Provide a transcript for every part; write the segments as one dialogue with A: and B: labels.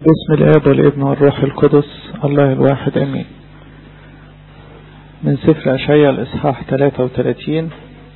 A: باسم الآب والابن والروح القدس الله الواحد أمين من سفر أشعياء الإصحاح 33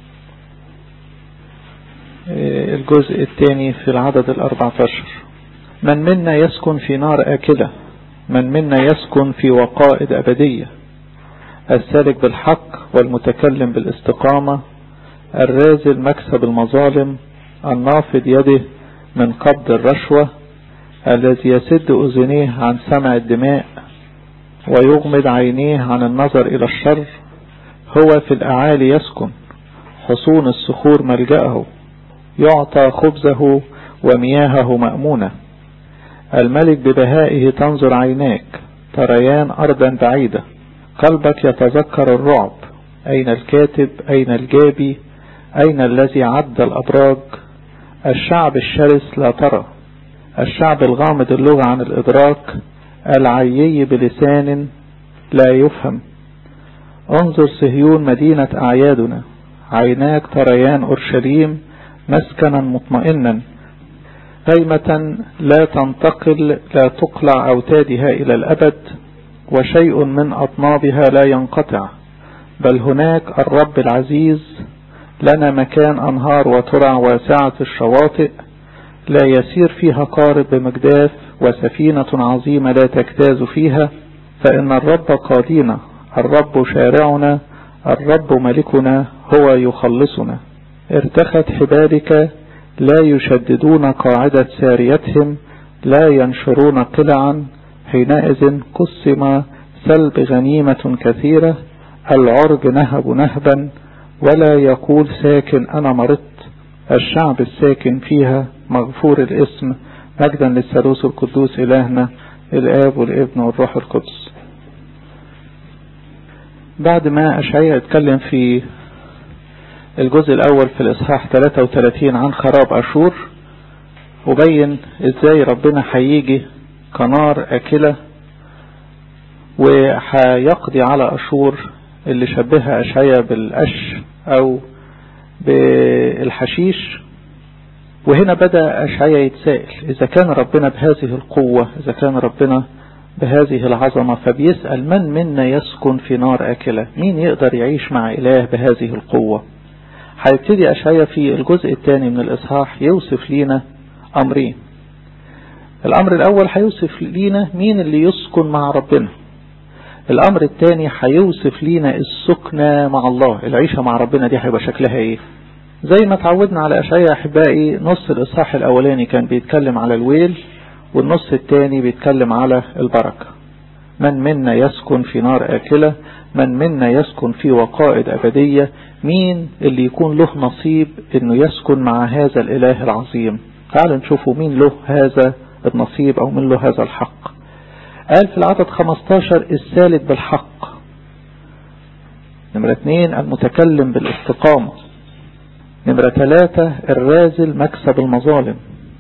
A: الجزء الثاني في العدد الأربعة عشر من منا يسكن في نار آكلة من منا يسكن في وقائد أبدية السالك بالحق والمتكلم بالاستقامة الرازل مكسب المظالم النافض يده من قبض الرشوة الذي يسد أذنيه عن سمع الدماء ويغمض عينيه عن النظر إلى الشر هو في الأعالي يسكن حصون الصخور ملجأه يعطى خبزه ومياهه مأمونة الملك ببهائه تنظر عيناك تريان أرضا بعيدة قلبك يتذكر الرعب أين الكاتب أين الجابي أين الذي عد الأبراج الشعب الشرس لا ترى الشعب الغامض اللغة عن الإدراك العيي بلسان لا يفهم انظر صهيون مدينة أعيادنا عيناك تريان أورشليم مسكنا مطمئنا خيمة لا تنتقل لا تقلع أوتادها إلى الأبد وشيء من أطنابها لا ينقطع بل هناك الرب العزيز لنا مكان أنهار وترع واسعة الشواطئ لا يسير فيها قارب بمجداف وسفينة عظيمة لا تجتاز فيها فإن الرب قاضينا الرب شارعنا الرب ملكنا هو يخلصنا ارتخت حبالك لا يشددون قاعدة ساريتهم لا ينشرون قلعا حينئذ قسم سلب غنيمة كثيرة العرج نهب نهبا ولا يقول ساكن أنا مرضت الشعب الساكن فيها مغفور الاسم مجدا للثالوث القدوس إلهنا الآب والابن والروح القدس بعد ما أشعياء اتكلم في الجزء الأول في الإصحاح 33 عن خراب أشور وبين إزاي ربنا هيجي كنار أكلة وهيقضي على أشور اللي شبهها أشعياء بالقش أو بالحشيش وهنا بدأ أشعياء يتسائل إذا كان ربنا بهذه القوة إذا كان ربنا بهذه العظمة فبيسأل من منا يسكن في نار آكلة مين يقدر يعيش مع إله بهذه القوة هيبتدي أشعياء في الجزء الثاني من الإصحاح يوصف لينا أمرين الأمر الأول هيوصف لينا مين اللي يسكن مع ربنا الأمر الثاني هيوصف لينا السكنة مع الله العيشة مع ربنا دي هيبقى شكلها ايه زي ما تعودنا على أشعياء أحبائي نص الإصحاح الأولاني كان بيتكلم على الويل والنص الثاني بيتكلم على البركة من منا يسكن في نار آكلة من منا يسكن في وقائد أبدية مين اللي يكون له نصيب انه يسكن مع هذا الإله العظيم تعالوا نشوفوا مين له هذا النصيب او مين له هذا الحق قال في العدد 15 السالك بالحق نمرة اثنين المتكلم بالاستقامة نمرة ثلاثة الرازل مكسب المظالم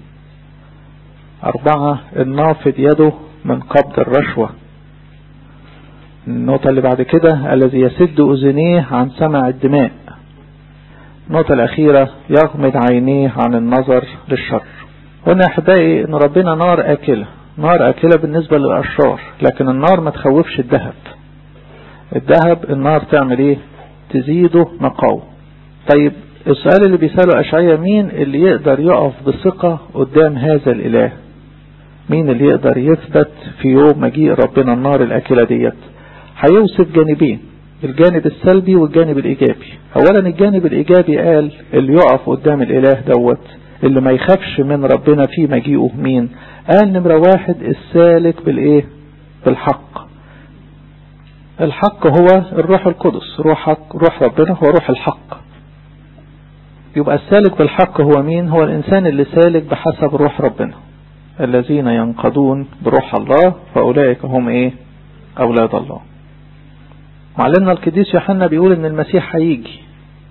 A: أربعة النافض يده من قبض الرشوة النقطة اللي بعد كده الذي يسد أذنيه عن سمع الدماء النقطة الأخيرة يغمض عينيه عن النظر للشر قلنا أحبائي أن ربنا نار آكلة نار آكلة بالنسبة للأشرار لكن النار ما تخوفش الذهب الذهب النار تعمل ايه تزيده نقاوة طيب السؤال اللي بيسأله أشعية مين اللي يقدر يقف بثقة قدام هذا الإله مين اللي يقدر يثبت في يوم مجيء ربنا النار الأكلة ديت هيوصف جانبين الجانب السلبي والجانب الإيجابي أولا الجانب الإيجابي قال اللي يقف قدام الإله دوت اللي ما يخافش من ربنا في مجيئه مين قال نمرة واحد السالك بالإيه بالحق الحق هو الروح القدس روحك روح ربنا هو روح الحق يبقى السالك بالحق هو مين هو الإنسان اللي سالك بحسب روح ربنا الذين ينقضون بروح الله فأولئك هم إيه أولاد الله معلمنا القديس يوحنا بيقول ان المسيح هيجي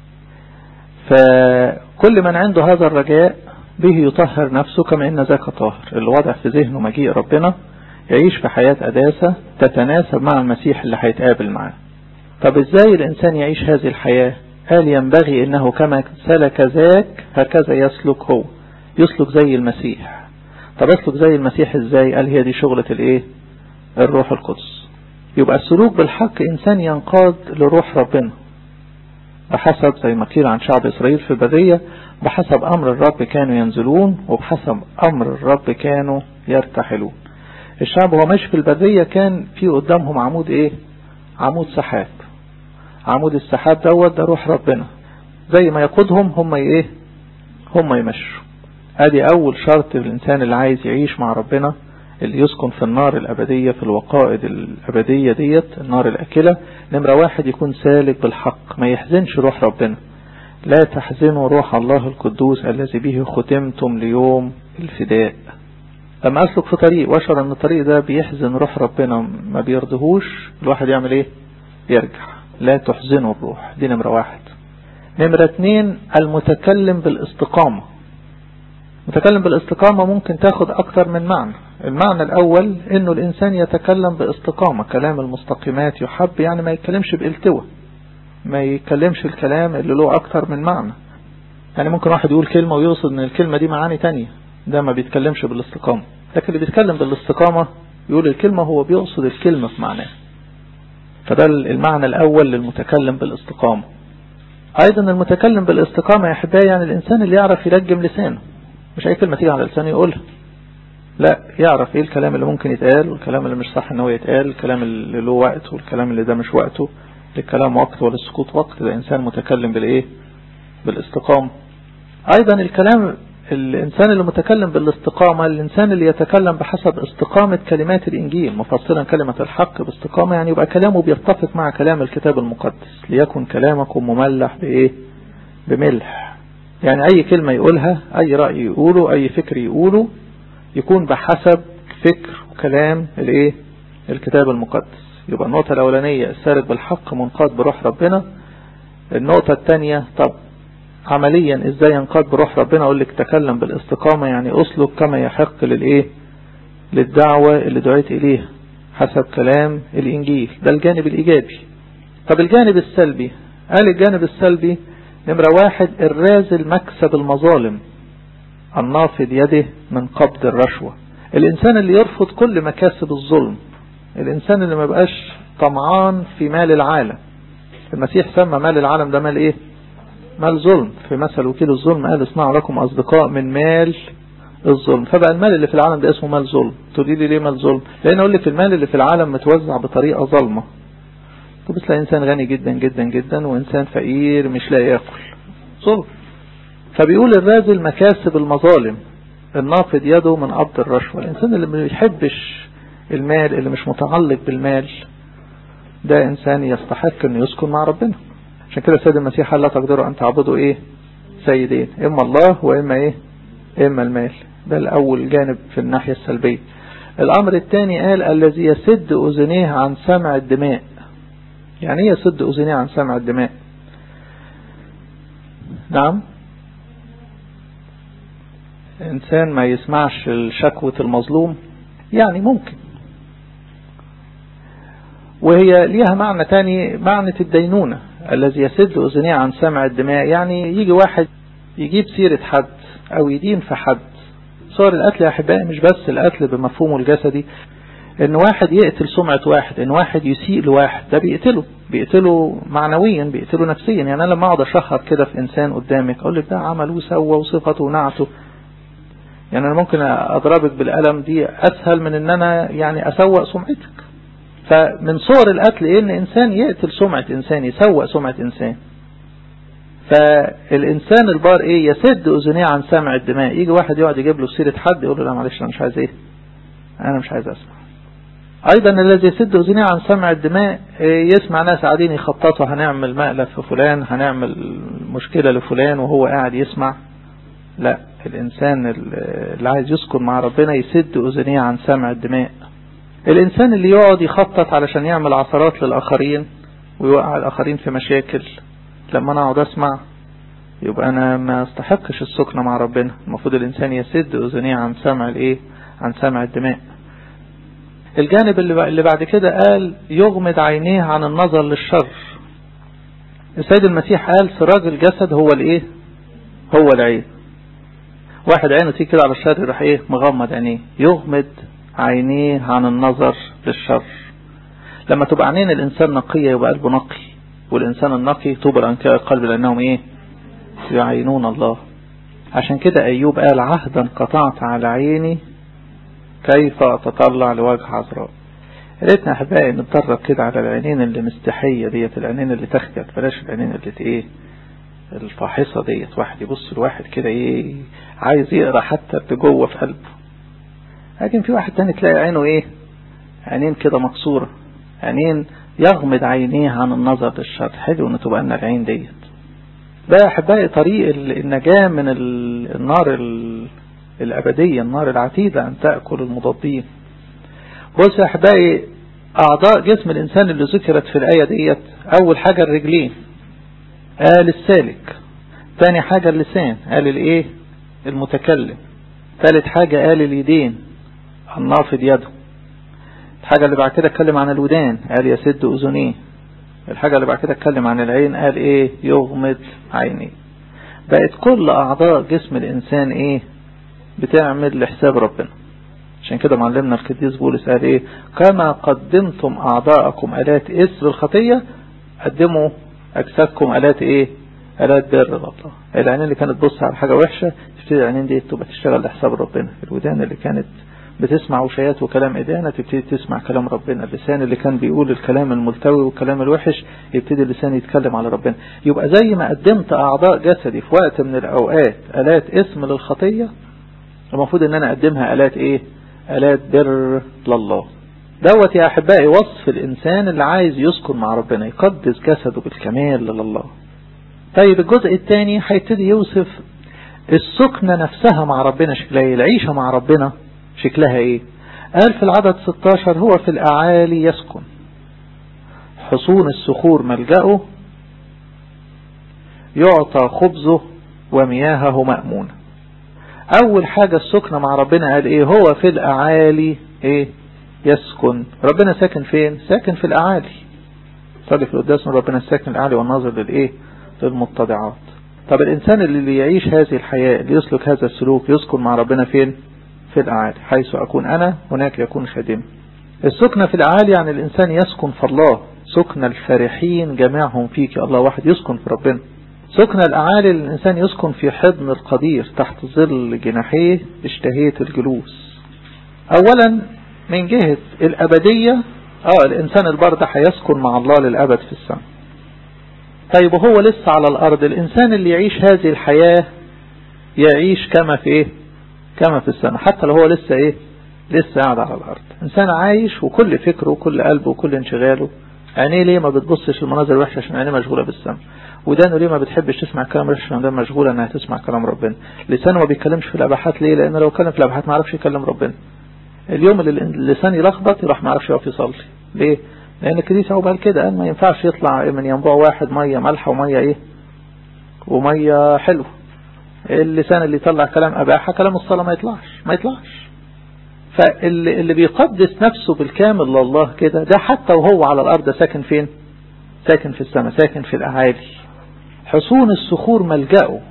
A: فكل من عنده هذا الرجاء به يطهر نفسه كما ان ذاك طاهر اللي واضح في ذهنه مجيء ربنا يعيش في حياة قداسة تتناسب مع المسيح اللي هيتقابل معاه طب ازاي الانسان يعيش هذه الحياة قال ينبغي انه كما سلك ذاك هكذا يسلك هو يسلك زي المسيح طب اسلك زي المسيح ازاي قال هي دي شغلة الايه الروح القدس يبقى السلوك بالحق انسان ينقاد لروح ربنا بحسب زي ما قيل عن شعب اسرائيل في البرية بحسب امر الرب كانوا ينزلون وبحسب امر الرب كانوا يرتحلون الشعب هو ماشي في البرية كان في قدامهم عمود ايه عمود سحاب عمود السحاب دوت ده روح ربنا زي ما يقودهم هم ايه هم يمشوا ادي اول شرط الانسان اللي عايز يعيش مع ربنا اللي يسكن في النار الابدية في الوقائد الابدية ديت النار الاكلة نمرة واحد يكون سالك بالحق ما يحزنش روح ربنا لا تحزنوا روح الله القدوس الذي به ختمتم ليوم الفداء لما اسلك في طريق واشعر ان الطريق ده بيحزن روح ربنا ما بيرضهوش الواحد يعمل ايه يرجع لا تحزنوا الروح دي نمرة واحد نمرة اتنين المتكلم بالاستقامة متكلم بالاستقامة ممكن تاخد اكتر من معنى المعنى الاول انه الانسان يتكلم باستقامة كلام المستقيمات يحب يعني ما يتكلمش بالتوى ما يتكلمش الكلام اللي له اكتر من معنى يعني ممكن واحد يقول كلمة ويقصد ان الكلمة دي معاني تانية ده ما بيتكلمش بالاستقامة لكن اللي بيتكلم بالاستقامة يقول الكلمة هو بيقصد الكلمة في معناه فده المعنى الأول للمتكلم بالاستقامة أيضا المتكلم بالاستقامة يا أحبائي يعني الإنسان اللي يعرف يلجم لسانه مش أي كلمة تيجي على لسانه يقولها لا يعرف إيه الكلام اللي ممكن يتقال والكلام اللي مش صح إن هو يتقال الكلام اللي له وقت والكلام اللي ده مش وقته للكلام وقت وللسكوت وقت ده إنسان متكلم بالإيه بالاستقامة أيضا الكلام الإنسان اللي متكلم بالاستقامة الإنسان اللي يتكلم بحسب استقامة كلمات الإنجيل مفصلا كلمة الحق باستقامة يعني يبقى كلامه بيتفق مع كلام الكتاب المقدس ليكن كلامكم مملح بإيه بملح يعني أي كلمة يقولها أي رأي يقوله أي فكر يقوله يكون بحسب فكر وكلام الإيه الكتاب المقدس يبقى النقطة الأولانية السارق بالحق منقاد بروح ربنا النقطة الثانية طب عمليا ازاي ينقاد بروح ربنا اقول لك تكلم بالاستقامة يعني اسلك كما يحق للايه للدعوة اللي دعيت اليها حسب كلام الانجيل ده الجانب الايجابي طب الجانب السلبي قال الجانب السلبي نمرة واحد الرازل مكسب المظالم النافض يده من قبض الرشوة الانسان اللي يرفض كل مكاسب الظلم الانسان اللي ما بقاش طمعان في مال العالم المسيح سمى مال العالم ده مال ايه مال ظلم في مثل وكيل الظلم قال اصنعوا لكم أصدقاء من مال الظلم فبقى المال اللي في العالم ده اسمه مال ظلم تقولي لي ليه مال ظلم لأن أقول لك المال اللي في العالم متوزع بطريقة ظلمة تبص تلاقي إنسان غني جدا جدا جدا وإنسان فقير مش لاقي ياكل ظلم فبيقول الرازل مكاسب المظالم النافض يده من قبض الرشوة الإنسان اللي ما بيحبش المال اللي مش متعلق بالمال ده إنسان يستحق أن يسكن مع ربنا عشان كده السيد المسيح قال لا تقدروا أن تعبدوا إيه سيدين إما الله وإما إيه إما المال ده الأول جانب في الناحية السلبية الأمر الثاني قال الذي يسد أذنيه عن سمع الدماء يعني ايه يسد أذنيه عن سمع الدماء نعم إنسان ما يسمعش شكوة المظلوم يعني ممكن وهي ليها معنى تاني معنى الدينونة الذي يسد أذنيه عن سمع الدماء يعني يجي واحد يجيب سيرة حد أو يدين في حد صور القتل يا أحبائي مش بس القتل بمفهومه الجسدي إن واحد يقتل سمعة واحد إن واحد يسيء لواحد ده بيقتله بيقتله معنويا بيقتله نفسيا يعني أنا لما أقعد أشخص كده في إنسان قدامك أقول لك ده عمل وسوى وصفته ونعته يعني أنا ممكن أضربك بالقلم دي أسهل من إن أنا يعني أسوأ سمعتك فمن صور القتل إيه إن إنسان يقتل سمعة إنسان يسوأ سمعة إنسان فالإنسان البار إيه يسد أذنيه عن سمع الدماء يجي واحد يقعد يجيب له سيرة حد يقول له لا معلش أنا مش عايز إيه أنا مش عايز أسمع أيضا الذي يسد أذنيه عن سمع الدماء يسمع ناس قاعدين يخططوا هنعمل مقلب في فلان هنعمل مشكلة لفلان وهو قاعد يسمع لا الإنسان اللي عايز يسكن مع ربنا يسد أذنيه عن سمع الدماء الإنسان اللي يقعد يخطط علشان يعمل عثرات للآخرين ويوقع الآخرين في مشاكل لما أنا أقعد أسمع يبقى أنا ما استحقش السكنة مع ربنا المفروض الإنسان يسد أذنيه عن سمع الإيه عن سمع الدماء الجانب اللي بعد كده قال يغمض عينيه عن النظر للشر السيد المسيح قال سراج الجسد هو الإيه هو العين واحد عينه تيجي كده على الشر يروح ايه مغمض عينيه يغمض عينيه عن النظر للشر لما تبقى عينين الانسان نقية يبقى قلبه نقي والانسان النقي طوبى الانقياء القلب لانهم ايه يعينون الله عشان كده ايوب قال عهدا قطعت على عيني كيف اتطلع لوجه عذراء ريتنا احبائي نتدرب كده على العينين اللي مستحية ديت العينين اللي تخجل بلاش العينين اللي ايه الفاحصة ديت واحد يبص لواحد كده ايه عايز يقرا حتى اللي جوه في قلبه لكن في واحد تاني تلاقي عينه ايه عينين كده مكسورة عينين يغمض عينيه عن النظر للشر حلو ان تبقى لنا العين ديت ده احبائي طريق النجاة من النار الابدية النار العتيدة ان تأكل المضادين بص يا احبائي اعضاء جسم الانسان اللي ذكرت في الاية ديت اول حاجة الرجلين قال السالك تاني حاجة اللسان قال الايه المتكلم ثالث حاجة قال اليدين النافض يده الحاجة اللي بعد كده اتكلم عن الودان قال يسد اذنيه الحاجة اللي بعد كده اتكلم عن العين قال ايه يغمض عينيه بقت كل اعضاء جسم الانسان ايه بتعمل لحساب ربنا عشان كده معلمنا القديس بولس قال ايه كما قدمتم اعضاءكم الات اسر الخطية قدموا اجسادكم الات ايه الات بر الله العينين اللي كانت تبص على حاجة وحشة تبتدي العينين دي تبقى تشتغل لحساب ربنا الودان اللي كانت بتسمع وشيات وكلام ايدينا تبتدي تسمع كلام ربنا اللسان اللي كان بيقول الكلام الملتوي والكلام الوحش يبتدي اللسان يتكلم على ربنا يبقى زي ما قدمت اعضاء جسدي في وقت من الاوقات الات اسم للخطية المفروض ان انا اقدمها الات ايه الات بر لله دوت يا احبائي وصف الانسان اللي عايز يسكن مع ربنا يقدس جسده بالكمال لله طيب الجزء الثاني هيبتدي يوصف السكنة نفسها مع ربنا شكلها ايه العيشة مع ربنا شكلها ايه قال في العدد 16 هو في الاعالي يسكن حصون الصخور ملجأه يعطى خبزه ومياهه مأمونة اول حاجة السكنة مع ربنا قال ايه هو في الاعالي ايه يسكن ربنا ساكن فين ساكن في الاعالي صلي في القداس ربنا الساكن الاعالي والناظر للايه للمتضعات طب الانسان اللي يعيش هذه الحياة اللي يسلك هذا السلوك يسكن مع ربنا فين في الاعالي حيث اكون انا هناك يكون خادم السكنة في الاعالي يعني الانسان يسكن في الله سكن الفرحين جميعهم فيك الله واحد يسكن في ربنا سكن الأعالي الإنسان يسكن في حضن القدير تحت ظل جناحيه اشتهيت الجلوس أولا من جهة الأبدية اه الإنسان البرد هيسكن مع الله للأبد في السماء طيب وهو لسه على الأرض الإنسان اللي يعيش هذه الحياة يعيش كما في إيه كما في السماء حتى لو هو لسه إيه لسه قاعد على الأرض إنسان عايش وكل فكره وكل قلبه وكل انشغاله عينيه ليه ما بتبصش المناظر الوحشة عشان عينيه مشغولة بالسماء ودانه ليه ما بتحبش تسمع كلام رشش عشان مشغولة انها تسمع كلام ربنا لسانه ما بيتكلمش في الاباحات ليه لان لو كلم في الاباحات ما عرفش يكلم ربنا اليوم اللي اللسان يلخبط يروح ما عرفش يقف يصلي ليه لان الكنيسة هو قال كده قال ما ينفعش يطلع من ينبوع واحد مية مالحة ومية ايه ومية حلوة اللسان اللي يطلع كلام اباحة كلام الصلاة ما يطلعش ما يطلعش فاللي اللي بيقدس نفسه بالكامل لله كده ده حتى وهو على الارض ساكن فين ساكن في السماء ساكن في الاعالي حصون الصخور ملجأه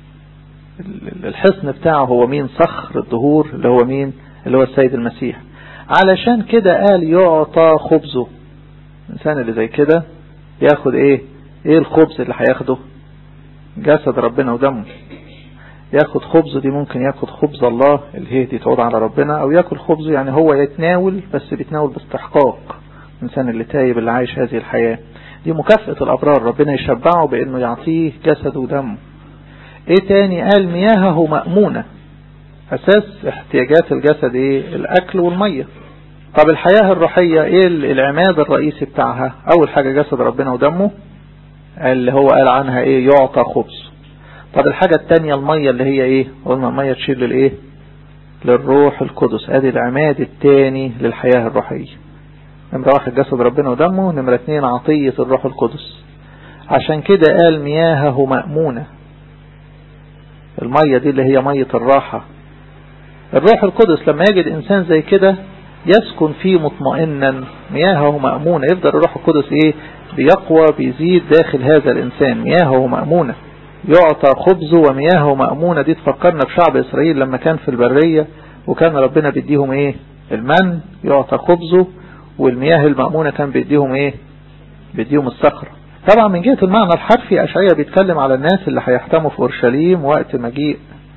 A: الحصن بتاعه هو مين صخر الظهور اللي هو مين اللي هو السيد المسيح علشان كده قال يعطى خبزه الإنسان اللي زي كده ياخد ايه ايه الخبز اللي هياخده جسد ربنا ودمه ياخد خبز دي ممكن ياخد خبز الله اللي هي دي تعود على ربنا او ياكل خبز يعني هو يتناول بس بيتناول باستحقاق الإنسان اللي تايب اللي عايش هذه الحياة دي مكافأة الأبرار ربنا يشبعه بأنه يعطيه جسد ودم ايه تاني قال مياهه مأمونة أساس احتياجات الجسد ايه الأكل والمية طب الحياة الروحية ايه العماد الرئيسي بتاعها أول حاجة جسد ربنا ودمه اللي هو قال عنها ايه يعطى خبز طب الحاجة التانية المية اللي هي ايه قلنا المية تشير للايه للروح القدس ادي العماد التاني للحياة الروحية نمرة واحد جسد ربنا ودمه نمرة اتنين عطية الروح القدس عشان كده قال مياهه مأمونة المية دي اللي هي مية الراحة الروح القدس لما يجد إنسان زي كده يسكن فيه مطمئنا مياهه مأمونة يفضل الروح القدس ايه بيقوى بيزيد داخل هذا الإنسان مياهه مأمونة يعطى خبزه ومياهه مأمونة دي تفكرنا بشعب إسرائيل لما كان في البرية وكان ربنا بيديهم ايه المن يعطى خبزه والمياه المأمونة كان بيديهم ايه بيديهم الصخرة طبعا من جهة المعنى الحرفي أشعية بيتكلم على الناس اللي هيحتموا في أورشليم وقت مجيء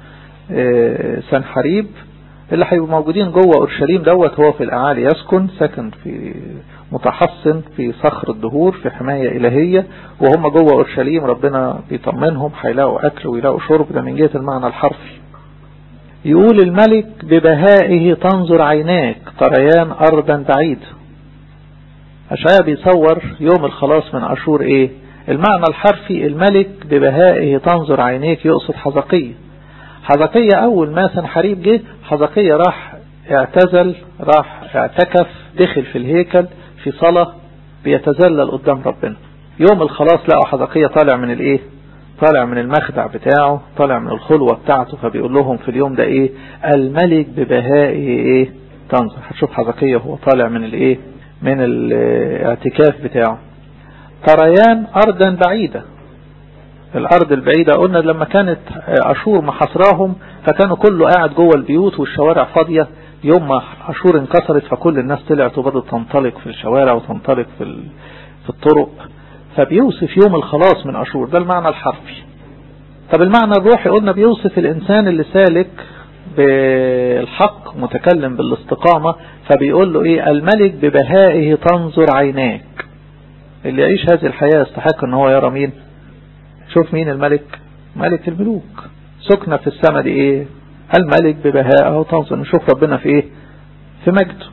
A: سنحريب اللي هيبقوا موجودين جوه أورشليم دوت هو في الأعالي يسكن سكن في متحصن في صخر الدهور في حماية إلهية وهم جوه أورشليم ربنا بيطمنهم هيلاقوا أكل ويلاقوا شرب ده من جهة المعنى الحرفي يقول الملك ببهائه تنظر عيناك طريان أرضا بعيد أشعيا بيصور يوم الخلاص من أشور إيه المعنى الحرفي الملك ببهائه تنظر عينيك يقصد حزقية حزقية أول ما سنحريب جه حزقية راح اعتزل راح اعتكف دخل في الهيكل في صلاة بيتذلل قدام ربنا يوم الخلاص لقوا حزقية طالع من الايه طالع من المخدع بتاعه طالع من الخلوة بتاعته فبيقول لهم في اليوم ده ايه الملك ببهائه ايه تنظر هتشوف حزقية وهو طالع من الايه من الاعتكاف بتاعه طريان أرضا بعيدة الأرض البعيدة قلنا لما كانت أشور محاصراهم فكانوا كله قاعد جوه البيوت والشوارع فاضية يوم ما أشور انكسرت فكل الناس طلعت وبدت تنطلق في الشوارع وتنطلق في في الطرق فبيوصف يوم الخلاص من أشور ده المعنى الحرفي طب المعنى الروحي قلنا بيوصف الإنسان اللي سالك بالحق متكلم بالاستقامة فبيقول له إيه الملك ببهائه تنظر عيناك اللي يعيش هذه الحياة يستحق ان هو يرى مين شوف مين الملك ملك الملوك سكنة في السماء دي ايه الملك ببهائه تنظر نشوف ربنا في ايه في مجده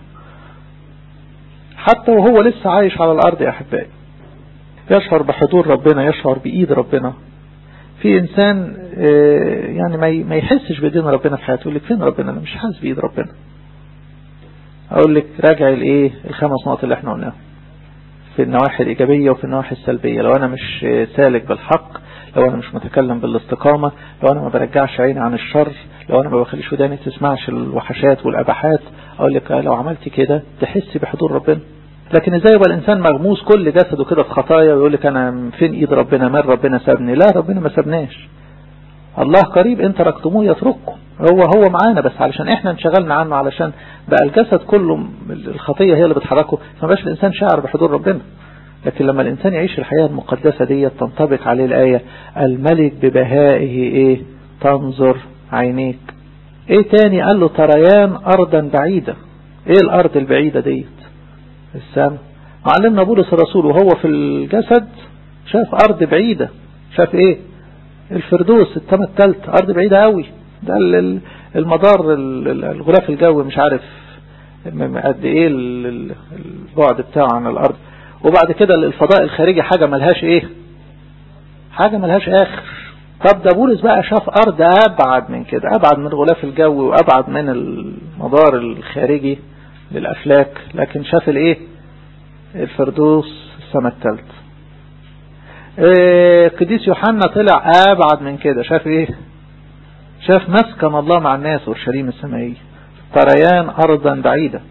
A: حتى وهو لسه عايش على الارض يا احبائي يشعر بحضور ربنا يشعر بايد ربنا في انسان يعني ما يحسش بايدين ربنا في حياته يقول لك فين ربنا انا مش حاسس بايد ربنا اقول لك راجع الايه الخمس نقط اللي احنا قلناهم في النواحي الإيجابية وفي النواحي السلبية لو أنا مش سالك بالحق لو أنا مش متكلم بالاستقامة لو أنا ما برجعش عيني عن الشر لو أنا ما بخليش وداني تسمعش الوحشات والأباحات أقول لك لو عملت كده تحسي بحضور ربنا لكن ازاي يبقى الانسان مغموس كل جسده كده في خطايا ويقول لك انا فين ايد ربنا من ربنا سابني لا ربنا ما سابناش الله قريب ان تركتموه يترككم هو هو معانا بس علشان احنا انشغلنا عنه علشان بقى الجسد كله الخطية هي اللي بتحركه فما بقاش الانسان شاعر بحضور ربنا لكن لما الانسان يعيش الحياة المقدسة دي تنطبق عليه الآية الملك ببهائه ايه تنظر عينيك ايه تاني قال له تريان ارضا بعيدة ايه الارض البعيدة ديت السماء معلمنا بولس الرسول وهو في الجسد شاف ارض بعيدة شاف ايه الفردوس التمة التالت ارض بعيدة قوي ده المدار الغلاف الجوي مش عارف قد ايه البعد بتاعه عن الارض وبعد كده الفضاء الخارجي حاجة ملهاش ايه حاجة ملهاش اخر طب ده بولس بقى شاف ارض ابعد من كده ابعد من الغلاف الجوي وابعد من المدار الخارجي للافلاك لكن شاف الايه الفردوس السماء الثالث إيه قديس يوحنا طلع ابعد من كده شاف ايه شاف مسكن الله مع الناس اورشليم السمائية طريان ارضا بعيدة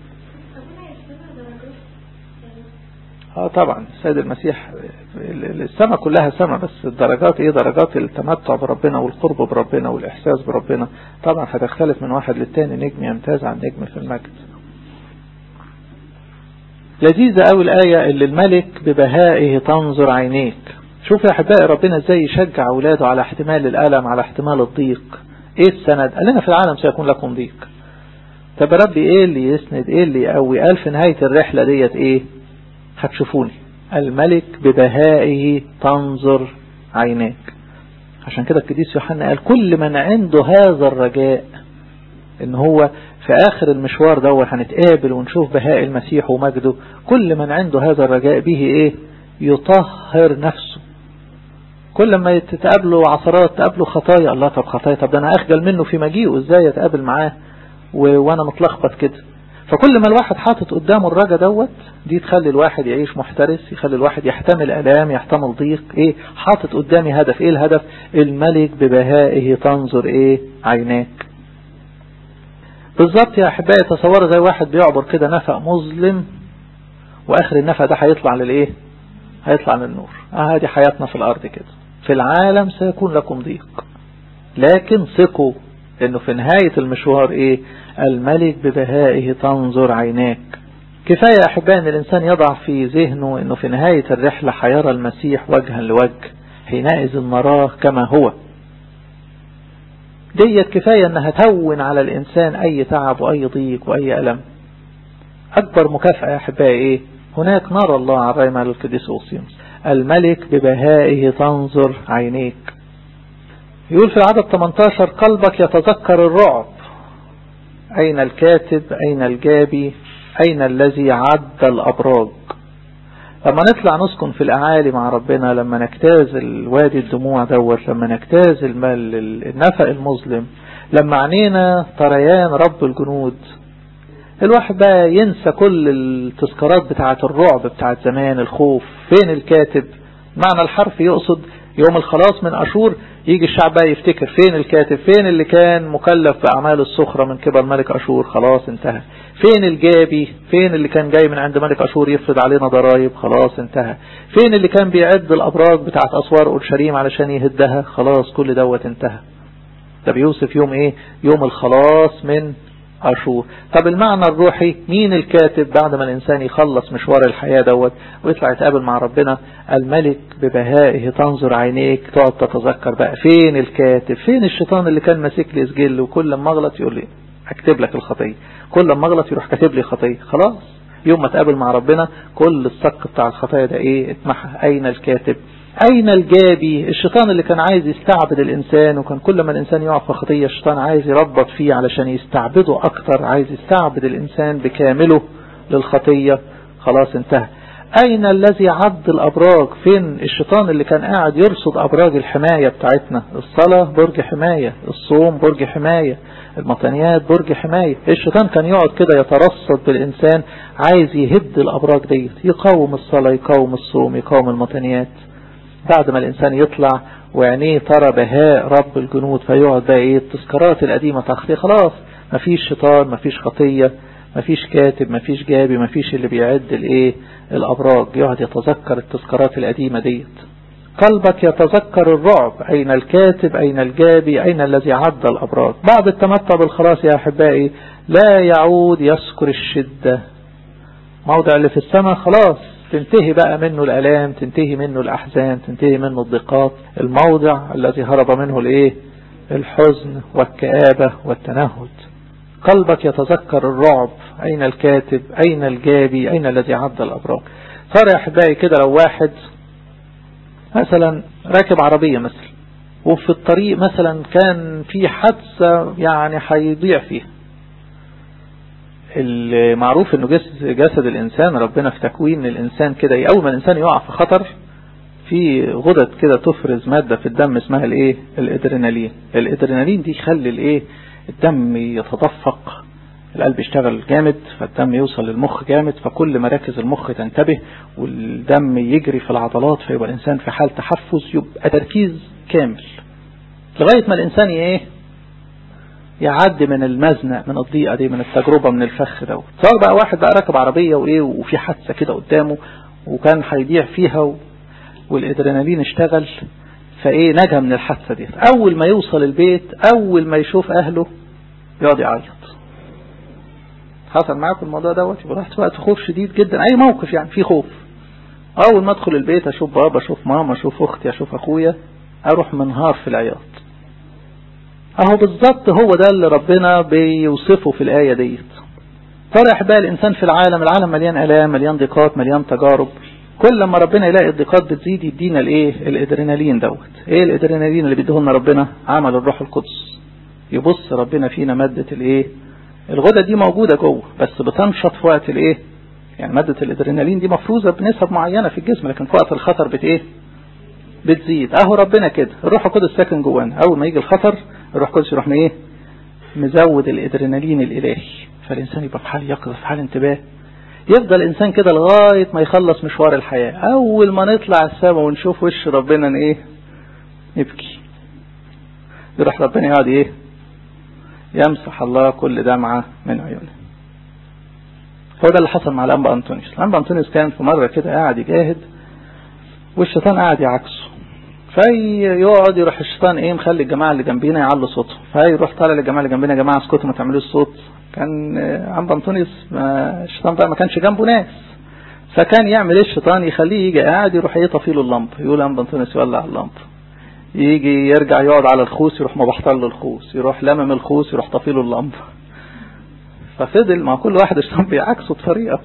A: اه طبعا السيد المسيح السماء كلها سماء بس الدرجات ايه درجات التمتع بربنا والقرب بربنا والاحساس بربنا طبعا هتختلف من واحد للتاني نجم يمتاز عن نجم في المجد لذيذة قوي الآية اللي الملك ببهائه تنظر عينيك شوف يا أحبائي ربنا ازاي يشجع أولاده على احتمال الألم على احتمال الضيق ايه السند قال لنا في العالم سيكون لكم ضيق طب ربي ايه اللي يسند ايه اللي يقوي قال في نهاية الرحلة ديت ايه هتشوفوني الملك ببهائه تنظر عيناك عشان كده القديس يوحنا قال كل من عنده هذا الرجاء ان هو في اخر المشوار دوت هنتقابل ونشوف بهاء المسيح ومجده كل من عنده هذا الرجاء به ايه يطهر نفسه كل ما تتقابلوا عثرات تقابلوا خطايا الله طب خطايا طب ده انا اخجل منه في مجيئه ازاي اتقابل معاه وانا متلخبط كده فكل ما الواحد حاطط قدامه الرجا دوت دي تخلي الواحد يعيش محترس يخلي الواحد يحتمل الام يحتمل ضيق ايه حاطط قدامي هدف ايه الهدف الملك ببهائه تنظر ايه عيناك بالظبط يا احبائي تصوروا زي واحد بيعبر كده نفق مظلم واخر النفق ده هيطلع للايه هيطلع للنور اه دي حياتنا في الارض كده في العالم سيكون لكم ضيق لكن ثقوا انه في نهاية المشوار ايه الملك ببهائه تنظر عيناك كفاية احبائي ان الانسان يضع في ذهنه انه في نهاية الرحلة حيرى المسيح وجها لوجه حينئذ نراه كما هو ديت كفاية انها تهون على الانسان اي تعب واي ضيق واي الم اكبر مكافأة يا احبائي ايه هناك نرى الله على الرأي مع القديس أوسيوس الملك ببهائه تنظر عينيك يقول في العدد 18 قلبك يتذكر الرعب أين الكاتب أين الجابي أين الذي عد الأبراج لما نطلع نسكن في الأعالي مع ربنا لما نجتاز الوادي الدموع دوت لما نجتاز النفق المظلم لما عنينا طريان رب الجنود الواحد بقى ينسى كل التذكارات بتاعة الرعب بتاعة زمان الخوف فين الكاتب معنى الحرف يقصد يوم الخلاص من أشور يجي الشعب بقى يفتكر فين الكاتب فين اللي كان مكلف بأعمال السخرة من قبل ملك أشور خلاص انتهى فين الجابي فين اللي كان جاي من عند ملك أشور يفرض علينا ضرائب خلاص انتهى فين اللي كان بيعد الأبراج بتاعة أسوار أورشليم علشان يهدها خلاص كل دوت انتهى ده بيوصف يوم ايه يوم الخلاص من أشور طب المعنى الروحي مين الكاتب بعد ما الإنسان يخلص مشوار الحياة دوت ويطلع يتقابل مع ربنا الملك ببهائه تنظر عينيك تقعد تتذكر بقى فين الكاتب فين الشيطان اللي كان ماسك لي سجل وكل ما اغلط يقول لي اكتب لك الخطية كل ما اغلط يروح كاتب لي خطية خلاص يوم ما تقابل مع ربنا كل الصك بتاع الخطايا ده ايه اتمحى اين الكاتب أين الجابي الشيطان اللي كان عايز يستعبد الإنسان وكان كل ما الإنسان يقع في خطية الشيطان عايز يربط فيه علشان يستعبده أكتر عايز يستعبد الإنسان بكامله للخطية خلاص انتهى أين الذي عد الأبراج فين الشيطان اللي كان قاعد يرصد أبراج الحماية بتاعتنا الصلاة برج حماية الصوم برج حماية المطانيات برج حماية الشيطان كان يقعد كده يترصد بالإنسان عايز يهد الأبراج ديت يقاوم الصلاة يقاوم الصوم يقاوم المطانيات بعد ما الإنسان يطلع وعينيه ترى بهاء رب الجنود فيقعد بقى ايه التذكارات القديمة تخطي خلاص مفيش شيطان مفيش خطية مفيش كاتب مفيش جابي مفيش اللي بيعد الايه الأبراج يقعد يتذكر التذكارات القديمة ديت قلبك يتذكر الرعب أين الكاتب أين الجابي أين الذي عد الأبراج بعد التمتع بالخلاص يا أحبائي لا يعود يذكر الشدة موضع اللي في السماء خلاص تنتهي بقى منه الألام تنتهي منه الأحزان تنتهي منه الضيقات الموضع الذي هرب منه الايه الحزن والكآبة والتنهد قلبك يتذكر الرعب أين الكاتب أين الجابي أين الذي عد الأبراج صار يا أحبائي كده لو واحد مثلا راكب عربية مثلا وفي الطريق مثلا كان في حادثة يعني هيضيع فيها المعروف انه جسد, جسد الانسان ربنا في تكوين الانسان كده اول ما الانسان يقع في خطر في غدد كده تفرز مادة في الدم اسمها الايه الادرينالين الادرينالين دي يخلي الايه الدم يتدفق القلب يشتغل جامد فالدم يوصل للمخ جامد فكل مراكز المخ تنتبه والدم يجري في العضلات فيبقى الانسان في حال تحفز يبقى تركيز كامل لغاية ما الانسان ايه يعدي من المزنق من الضيقة دي من التجربة من الفخ دوت صار بقى واحد بقى راكب عربية وايه وفي حادثة كده قدامه وكان هيضيع فيها و... والادرينالين اشتغل فايه نجا من الحادثة دي اول ما يوصل البيت اول ما يشوف اهله يقعد يعيط حصل معاكم الموضوع دوت يبقى رحت بقى خوف شديد جدا اي موقف يعني في خوف اول ما ادخل البيت اشوف بابا اشوف ماما اشوف اختي اشوف اخويا اروح منهار في العياط اهو بالظبط هو ده اللي ربنا بيوصفه في الآية ديت طرح بقى الإنسان في العالم العالم مليان ألام مليان ضيقات مليان تجارب كل لما ربنا يلاقي الضيقات بتزيد يدينا الايه الادرينالين دوت ايه الادرينالين اللي بيديه لنا ربنا عمل الروح القدس يبص ربنا فينا مادة الايه الغدة دي موجودة جوه بس بتنشط في وقت الايه يعني مادة الادرينالين دي مفروزة بنسب معينة في الجسم لكن في وقت الخطر بت ايه بتزيد اهو ربنا كده الروح القدس ساكن جوانا اول ما يجي الخطر الروح القدس يروح ايه مزود الادرينالين الالهي فالانسان يبقى في حال يقظه في حال انتباه يفضل الانسان كده لغايه ما يخلص مشوار الحياه اول ما نطلع السماء ونشوف وش ربنا ايه نبكي يروح ربنا يقعد ايه يمسح الله كل دمعه من عيونه هو ده اللي حصل مع الانبا انطونيوس الانبا انطونيوس كان في مره كده قاعد يجاهد والشيطان قاعد يعكسه فيقعد يروح الشيطان ايه مخلي الجماعة اللي جنبينا يعلوا صوتهم فيروح طالع للجماعة اللي جنبينا يا جماعة اسكتوا ما تعملوش صوت كان عم بنطونيوس الشيطان بقى ما كانش جنبه ناس فكان يعمل ايه الشيطان يخليه يجي قاعد يروح ايه طفي له اللمبه يقول عم بنطونيوس يولع اللمبه يجي يرجع يقعد على الخوص يروح مبحتر له الخوص يروح لمم الخوص يروح طفي له اللمبه ففضل مع كل واحد الشيطان بيعكسه بطريقه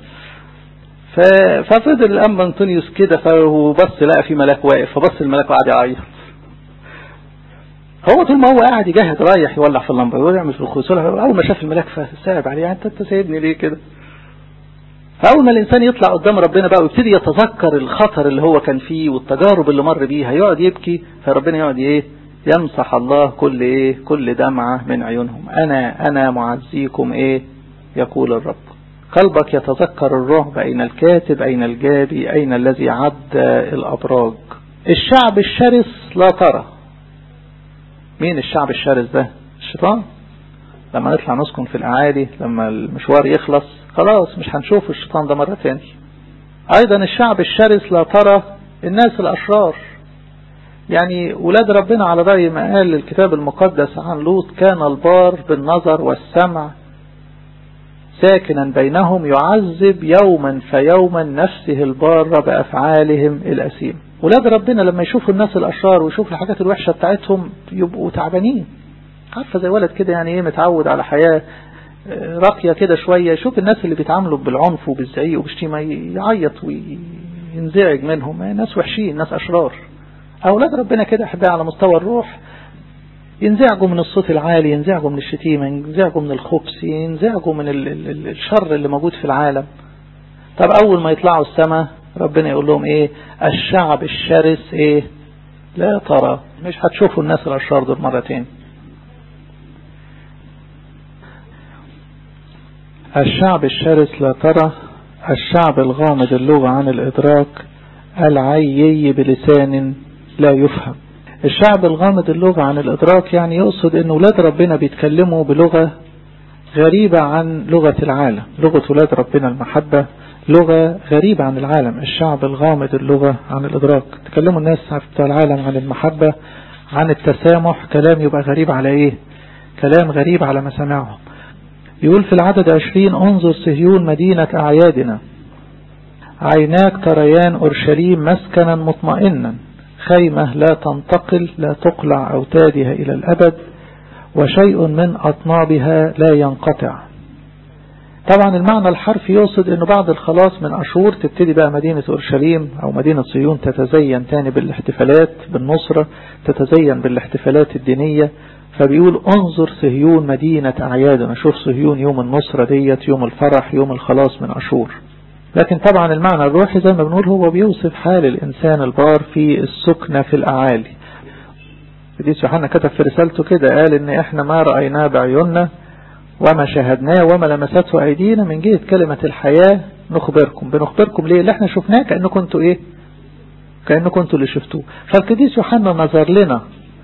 A: ففضل الأنبا أنطونيوس كده فهو بص لقى في ملاك واقف فبص الملاك وقعد يعيط هو طول ما هو قاعد يجهز رايح يولع في اللمبه يقول يعمل في الخوص اول ما شاف الملاك فساب عليه انت انت سايبني ليه كده فاول ما الانسان يطلع قدام ربنا بقى ويبتدي يتذكر الخطر اللي هو كان فيه والتجارب اللي مر بيها يقعد يبكي فربنا يقعد ايه يمسح الله كل ايه كل دمعه من عيونهم انا انا معزيكم ايه يقول الرب قلبك يتذكر الرعب أين الكاتب أين الجابي أين الذي عد الأبراج الشعب الشرس لا ترى مين الشعب الشرس ده الشيطان لما نطلع نسكن في الأعالي لما المشوار يخلص خلاص مش هنشوف الشيطان ده مرة تاني أيضا الشعب الشرس لا ترى الناس الأشرار يعني ولاد ربنا على رأي ما قال الكتاب المقدس عن لوط كان البار بالنظر والسمع ساكنا بينهم يعذب يوما فيوما نفسه البارة بأفعالهم الأسيم ولاد ربنا لما يشوفوا الناس الأشرار ويشوفوا الحاجات الوحشة بتاعتهم يبقوا تعبانين عارفة زي ولد كده يعني ايه متعود على حياة راقية كده شوية يشوف الناس اللي بيتعاملوا بالعنف وبالزعيق وبالشتيمة يعيط وينزعج منهم ناس وحشين ناس أشرار أولاد ربنا كده أحبائي على مستوى الروح ينزعجوا من الصوت العالي ينزعجوا من الشتيمة ينزعجوا من الخبث ينزعجوا من ال ال الشر اللي موجود في العالم طب أول ما يطلعوا السماء ربنا يقول لهم إيه الشعب الشرس إيه لا ترى مش هتشوفوا الناس الأشرار دول مرتين الشعب الشرس لا ترى الشعب الغامض اللغة عن الإدراك العيي بلسان لا يفهم الشعب الغامض اللغة عن الإدراك يعني يقصد أن ولاد ربنا بيتكلموا بلغة غريبة عن لغة العالم لغة ولاد ربنا المحبة لغة غريبة عن العالم الشعب الغامض اللغة عن الإدراك تكلموا الناس بتوع العالم عن المحبة عن التسامح كلام يبقى غريب على إيه كلام غريب على مسامعهم يقول في العدد عشرين انظر صهيون مدينة أعيادنا عيناك تريان أورشليم مسكنا مطمئنا خيمة لا تنتقل لا تقلع أوتادها إلى الأبد وشيء من أطنابها لا ينقطع طبعا المعنى الحرفي يقصد أنه بعد الخلاص من أشهر تبتدي بقى مدينة أورشليم أو مدينة صيون تتزين تاني بالاحتفالات بالنصرة تتزين بالاحتفالات الدينية فبيقول انظر صهيون مدينة أعيادنا شوف صهيون يوم النصرة ديت يوم الفرح يوم الخلاص من أشهر لكن طبعا المعنى الروحي زي ما بنقول هو بيوصف حال الإنسان البار في السكنة في الأعالي قديس يوحنا كتب في رسالته كده قال إن إحنا ما رأيناه بعيوننا وما شاهدناه وما لمسته أيدينا من جهة كلمة الحياة نخبركم بنخبركم ليه اللي احنا شفناه كأنه كنتوا إيه كأنه كنتوا اللي شفتوه فالقديس يوحنا نظر لنا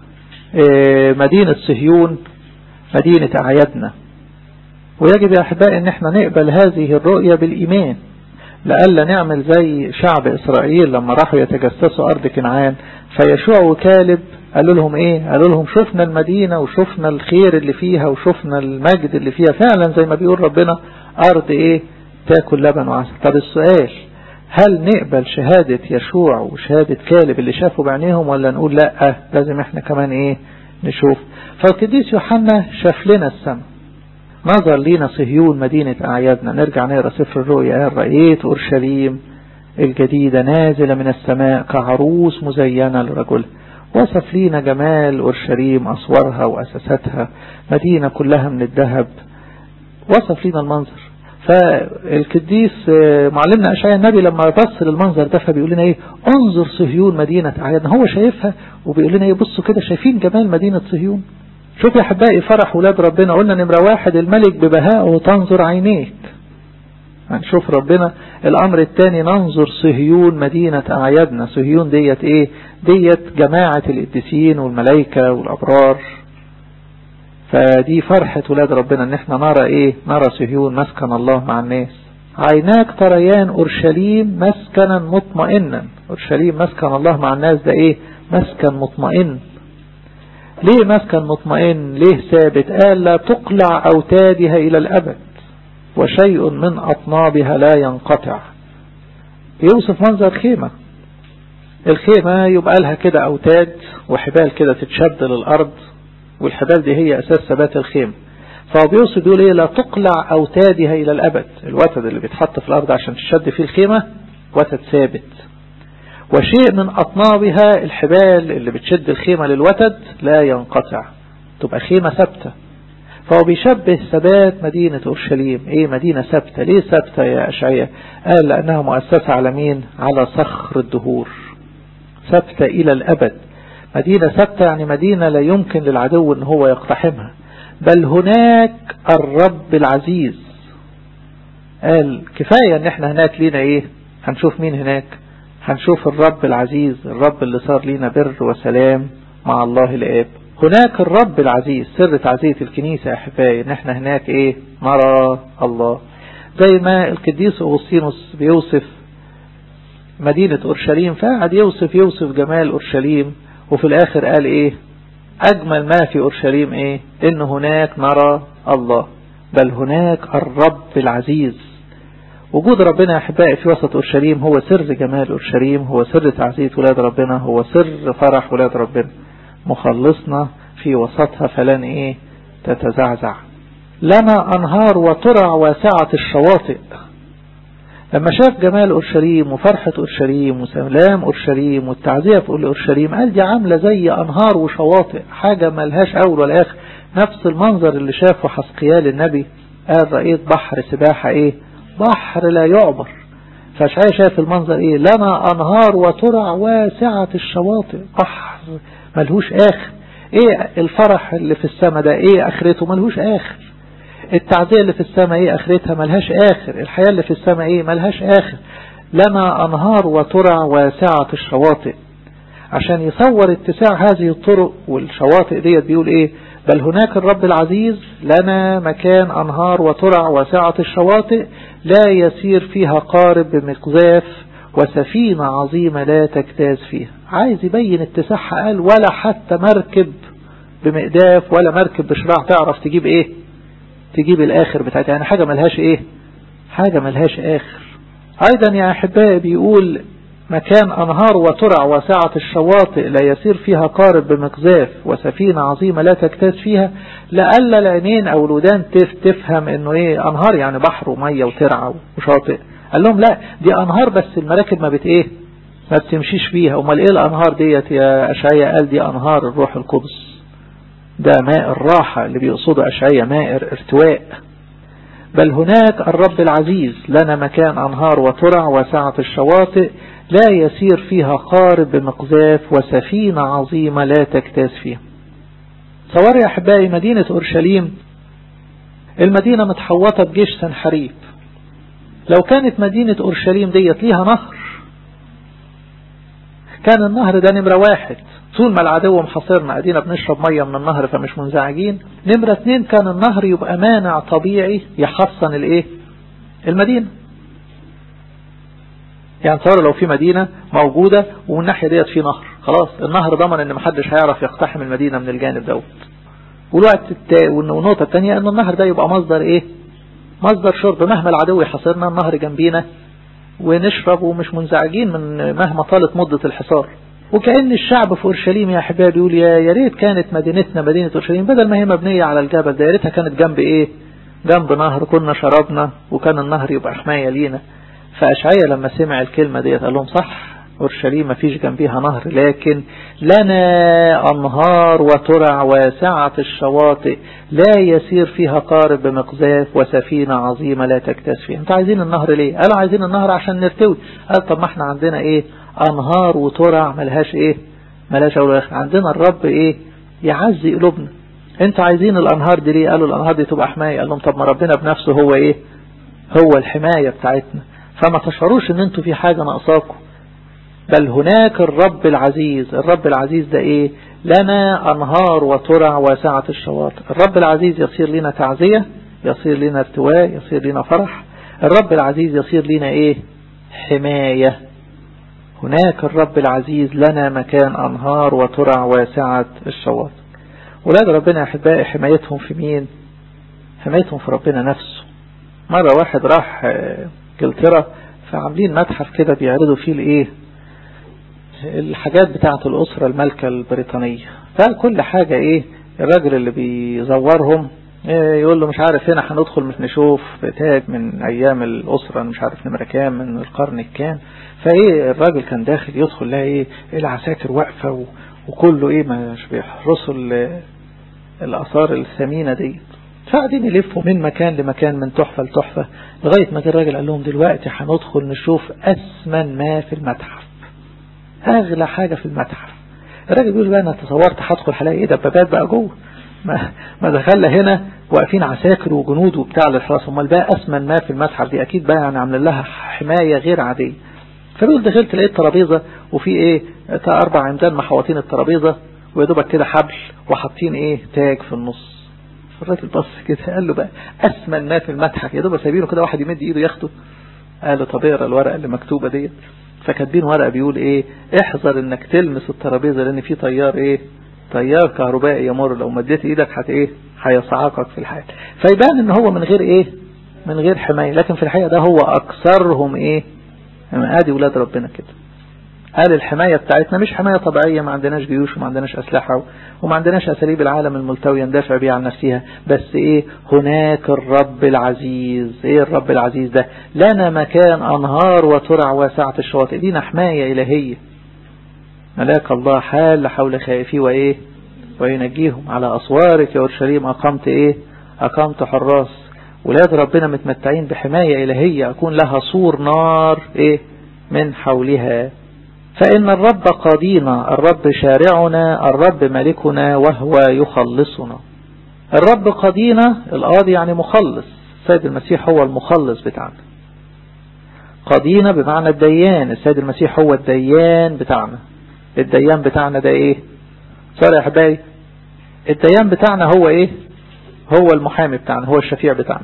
A: إيه مدينة صهيون مدينة أعيادنا ويجب يا أحبائي أن احنا نقبل هذه الرؤية بالإيمان لألا نعمل زي شعب إسرائيل لما راحوا يتجسسوا أرض كنعان فيشوع وكالب قالوا لهم إيه قالوا لهم شفنا المدينة وشفنا الخير اللي فيها وشفنا المجد اللي فيها فعلا زي ما بيقول ربنا أرض إيه تاكل لبن وعسل طب السؤال هل نقبل شهادة يشوع وشهادة كالب اللي شافوا بعينيهم ولا نقول لا لازم احنا كمان ايه نشوف فالقديس يوحنا شاف لنا السماء نظر لينا صهيون مدينة أعيادنا نرجع نقرأ سفر الرؤيا قال رأيت أورشليم الجديدة نازلة من السماء كعروس مزينة لرجل وصف لينا جمال أورشليم أسوارها وأساساتها مدينة كلها من الذهب وصف لينا المنظر فالقديس معلمنا أشعياء النبي لما بص للمنظر ده فبيقول لنا ايه انظر صهيون مدينة أعيادنا هو شايفها وبيقول لنا ايه بصوا كده شايفين جمال مدينة صهيون شوف يا أحبائي فرح ولاد ربنا قلنا نمرة واحد الملك ببهائه تنظر عينيك هنشوف ربنا الأمر الثاني ننظر صهيون مدينة أعيادنا صهيون ديت إيه ديت جماعة القديسين والملائكة والأبرار فدي فرحة ولاد ربنا ان احنا نرى ايه نرى صهيون مسكن الله مع الناس عيناك تريان أورشليم مسكنا مطمئنا أورشليم مسكن الله مع الناس ده إيه مسكن مطمئن ليه مسكن مطمئن ليه ثابت قال لا تقلع أوتادها إلى الأبد وشيء من أطنابها لا ينقطع يوصف منظر خيمة الخيمة يبقى لها كده أوتاد وحبال كده تتشد للأرض والحبال دي هي أساس ثبات الخيمة فهو بيوصف بيقول ايه لا تقلع أوتادها إلى الأبد الوتد اللي بيتحط في الأرض عشان تشد فيه الخيمة وتد ثابت وشيء من أطنابها الحبال اللي بتشد الخيمة للوتد لا ينقطع تبقى خيمة ثابتة فهو بيشبه ثبات مدينة أورشليم ايه مدينة ثابتة ليه ثابتة يا أشعية قال لأنها مؤسسة على مين على صخر الدهور ثابتة إلى الأبد مدينة ثابتة يعني مدينة لا يمكن للعدو ان هو يقتحمها بل هناك الرب العزيز قال كفاية ان احنا هناك لينا ايه هنشوف مين هناك هنشوف الرب العزيز الرب اللي صار لينا بر وسلام مع الله الآب هناك الرب العزيز سر تعزية الكنيسة يا أحبائي ان احنا هناك ايه نرى الله زي ما القديس أغسطينوس بيوصف مدينة أورشليم فقعد يوصف يوصف جمال أورشليم وفي الآخر قال ايه أجمل ما في أورشليم ايه ان هناك نرى الله بل هناك الرب العزيز وجود ربنا يا أحبائي في وسط أورشليم هو سر جمال أورشليم هو سر تعزية ولاد ربنا هو سر فرح ولاد ربنا مخلصنا في وسطها فلن ايه تتزعزع لنا أنهار وترع واسعة الشواطئ لما شاف جمال أورشليم وفرحة أورشليم وسلام أورشليم والتعزية في أورشليم قال دي عاملة زي أنهار وشواطئ حاجة ملهاش أول ولا آخر نفس المنظر اللي شافه حسقيال النبي قال رأيت بحر سباحة إيه بحر لا يعبر فاشعيا شاف المنظر إيه لنا أنهار وترع واسعة الشواطئ بحر ملهوش آخر إيه الفرح اللي في السماء ده إيه آخرته ملهوش آخر التعزية اللي في السماء ايه اخرتها ملهاش اخر الحياة اللي في السماء ايه ملهاش اخر لنا انهار وترع واسعة الشواطئ عشان يصور اتساع هذه الطرق والشواطئ ديت بيقول ايه بل هناك الرب العزيز لنا مكان انهار وترع واسعة الشواطئ لا يسير فيها قارب بمقذاف وسفينة عظيمة لا تجتاز فيها عايز يبين اتساعها قال ولا حتى مركب بمقداف ولا مركب بشراع تعرف تجيب ايه تجيب الاخر بتاعتها يعني حاجة ملهاش ايه حاجة ملهاش اخر ايضا يا احبائي بيقول مكان انهار وترع وسعة الشواطئ لا يسير فيها قارب بمقذاف وسفينة عظيمة لا تجتاز فيها لألا العينين او الودان تف تفهم انه ايه انهار يعني بحر ومية وترعة وشاطئ قال لهم لا دي انهار بس المراكب ما بت ايه ما بتمشيش فيها امال ايه الانهار ديت يا اشعياء قال دي انهار الروح القدس ده ماء الراحة اللي بيقصده أشعية ماء ارتواء بل هناك الرب العزيز لنا مكان أنهار وترع وسعة الشواطئ لا يسير فيها قارب بمقذاف وسفينة عظيمة لا تجتاز فيها صور يا أحبائي مدينة أورشليم المدينة متحوطة بجيش سنحريب لو كانت مدينة أورشليم ديت ليها نهر كان النهر ده نمرة واحد طول ما العدو محاصرنا ادينا بنشرب مية من النهر فمش منزعجين نمرة اتنين كان النهر يبقى مانع طبيعي يحصن الايه المدينة يعني تصور لو في مدينة موجودة ومن الناحية ديت في نهر خلاص النهر ضمن ان محدش هيعرف يقتحم المدينة من الجانب دوت والوقت التا... والنقطة التانية ان النهر ده يبقى مصدر ايه مصدر شرب مهما العدو يحاصرنا النهر جنبينا ونشرب ومش منزعجين من مهما طالت مدة الحصار وكأن الشعب في أورشليم يا أحبابي يقول يا يا ريت كانت مدينتنا مدينة أورشليم بدل ما هي مبنية على الجبل ده يا ريتها كانت جنب إيه جنب نهر كنا شربنا وكان النهر يبقى حماية لينا فأشعية لما سمع الكلمة ديت قال لهم صح أورشليم ما فيش جنبيها نهر لكن لنا أنهار وترع واسعة الشواطئ لا يسير فيها قارب بمقذاف وسفينة عظيمة لا تجتاز فيها انتوا عايزين النهر ليه قالوا عايزين النهر عشان نرتوي قال طب ما احنا عندنا ايه أنهار وترع ملهاش إيه ملهاش أول آخر عندنا الرب إيه يعزي قلوبنا انتوا عايزين الأنهار دي ليه قالوا الأنهار دي تبقى حماية قال لهم طب ما ربنا بنفسه هو إيه هو الحماية بتاعتنا فما تشعروش ان انتوا في حاجة ناقصاكم بل هناك الرب العزيز الرب العزيز ده ايه لنا انهار وترع واسعة الشواطئ الرب العزيز يصير لنا تعزية يصير لنا ارتواء يصير لنا فرح الرب العزيز يصير لنا ايه حماية هناك الرب العزيز لنا مكان أنهار وترع واسعة الشواطئ ولاد ربنا يا أحبائي حمايتهم في مين حمايتهم في ربنا نفسه مرة واحد راح انجلترا فعاملين متحف كده بيعرضوا فيه الايه الحاجات بتاعة الأسرة الملكة البريطانية فكل حاجة ايه الراجل اللي بيزورهم يقول له مش عارف هنا هندخل مش نشوف تاج من ايام الاسرة مش عارف نمرة كام من القرن الكام فايه الراجل كان داخل يدخل لها ايه العساكر واقفة وكله ايه مش بيحرسوا الاثار الثمينة دي فقاعدين يلفوا من مكان لمكان من تحفة لتحفة لغاية ما جه الراجل قال لهم دلوقتي هندخل نشوف أثمن ما في المتحف أغلى حاجة في المتحف الراجل بيقول بقى أنا تصورت هدخل هلاقي إيه دبابات بقى جوه ما, ما دخلنا هنا واقفين عساكر وجنود وبتاع للحراسة امال بقى أثمن ما في المتحف دي أكيد بقى يعني عاملين لها حماية غير عادية فبيقول دخلت لقيت ترابيزة وفي إيه أربع عمدان محوطين الترابيزة ويدوبك كده حبل وحاطين إيه تاج في النص الراجل بص كده قال له بقى أثمن ما في المتحف يا دوب سايبينه كده واحد يمد إيده ياخده قال له طب اقرا الورقة اللي مكتوبة ديت فكاتبين ورقة بيقول إيه احذر إنك تلمس الترابيزة لأن في طيار إيه تيار كهربائي يمر لو مديت إيدك هت إيه هيصعقك في الحال فيبان إن هو من غير إيه من غير حماية لكن في الحقيقة ده هو أكثرهم إيه ادي ولاد ربنا كده قال الحماية بتاعتنا مش حماية طبيعية ما عندناش جيوش وما عندناش أسلحة وما عندناش أساليب العالم الملتوي يندفع بيها عن نفسها بس إيه هناك الرب العزيز إيه الرب العزيز ده لنا مكان أنهار وترع واسعة الشواطئ دينا حماية إلهية ملاك الله حال حول خائفيه وإيه وينجيهم على أسوارك يا أورشليم أقمت إيه أقمت حراس ولاد ربنا متمتعين بحماية إلهية أكون لها سور نار إيه من حولها فإن الرب قاضينا الرب شارعنا الرب ملكنا وهو يخلصنا الرب قاضينا القاضي يعني مخلص السيد المسيح هو المخلص بتاعنا قاضينا بمعنى الديان السيد المسيح هو الديان بتاعنا الديان بتاعنا ده ايه صار يا احبائي الديان بتاعنا هو ايه هو المحامي بتاعنا هو الشفيع بتاعنا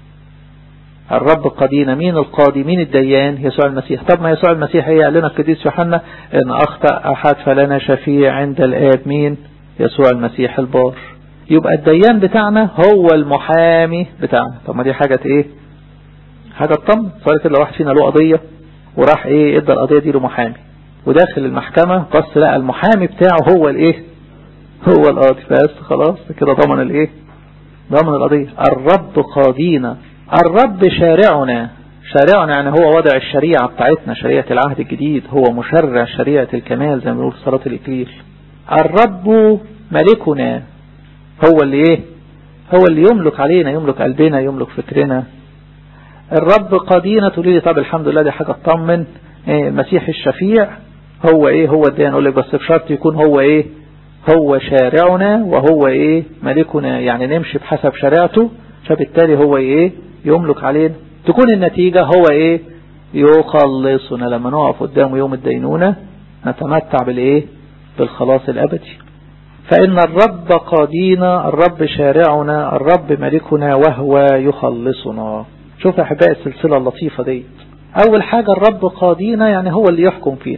A: الرب قدينا مين القاضي مين الديان يسوع المسيح طب ما يسوع المسيح هي قال لنا القديس يوحنا ان اخطأ احد فلنا شفيع عند الاب مين يسوع المسيح البار يبقى الديان بتاعنا هو المحامي بتاعنا طب ما دي حاجة ايه حاجة تطمن صار كده لو واحد فينا له قضية وراح ايه ادى القضية دي له محامي وداخل المحكمة بص لقى المحامي بتاعه هو الايه هو القاضي بس خلاص كده ضمن الايه ضمن القضية الرب قاضينا الرب شارعنا شارعنا يعني هو وضع الشريعة بتاعتنا شريعة العهد الجديد هو مشرع شريعة الكمال زي ما بنقول في صلاة الإكليل الرب ملكنا هو اللي ايه هو اللي يملك علينا يملك قلبنا يملك فكرنا الرب قدينا تقولي لي طب الحمد لله دي حاجة تطمن إيه المسيح الشفيع هو ايه هو الدين اقول لك بس بشرط يكون هو ايه هو شارعنا وهو ايه ملكنا يعني نمشي بحسب شريعته فبالتالي هو ايه يملك علينا تكون النتيجة هو ايه يخلصنا لما نقف قدامه يوم الدينونة نتمتع بالايه بالخلاص الابدي فإن الرب قاضينا الرب شارعنا الرب ملكنا وهو يخلصنا شوف يا أحبائي السلسلة اللطيفة دي أول حاجة الرب قاضينا يعني هو اللي يحكم فينا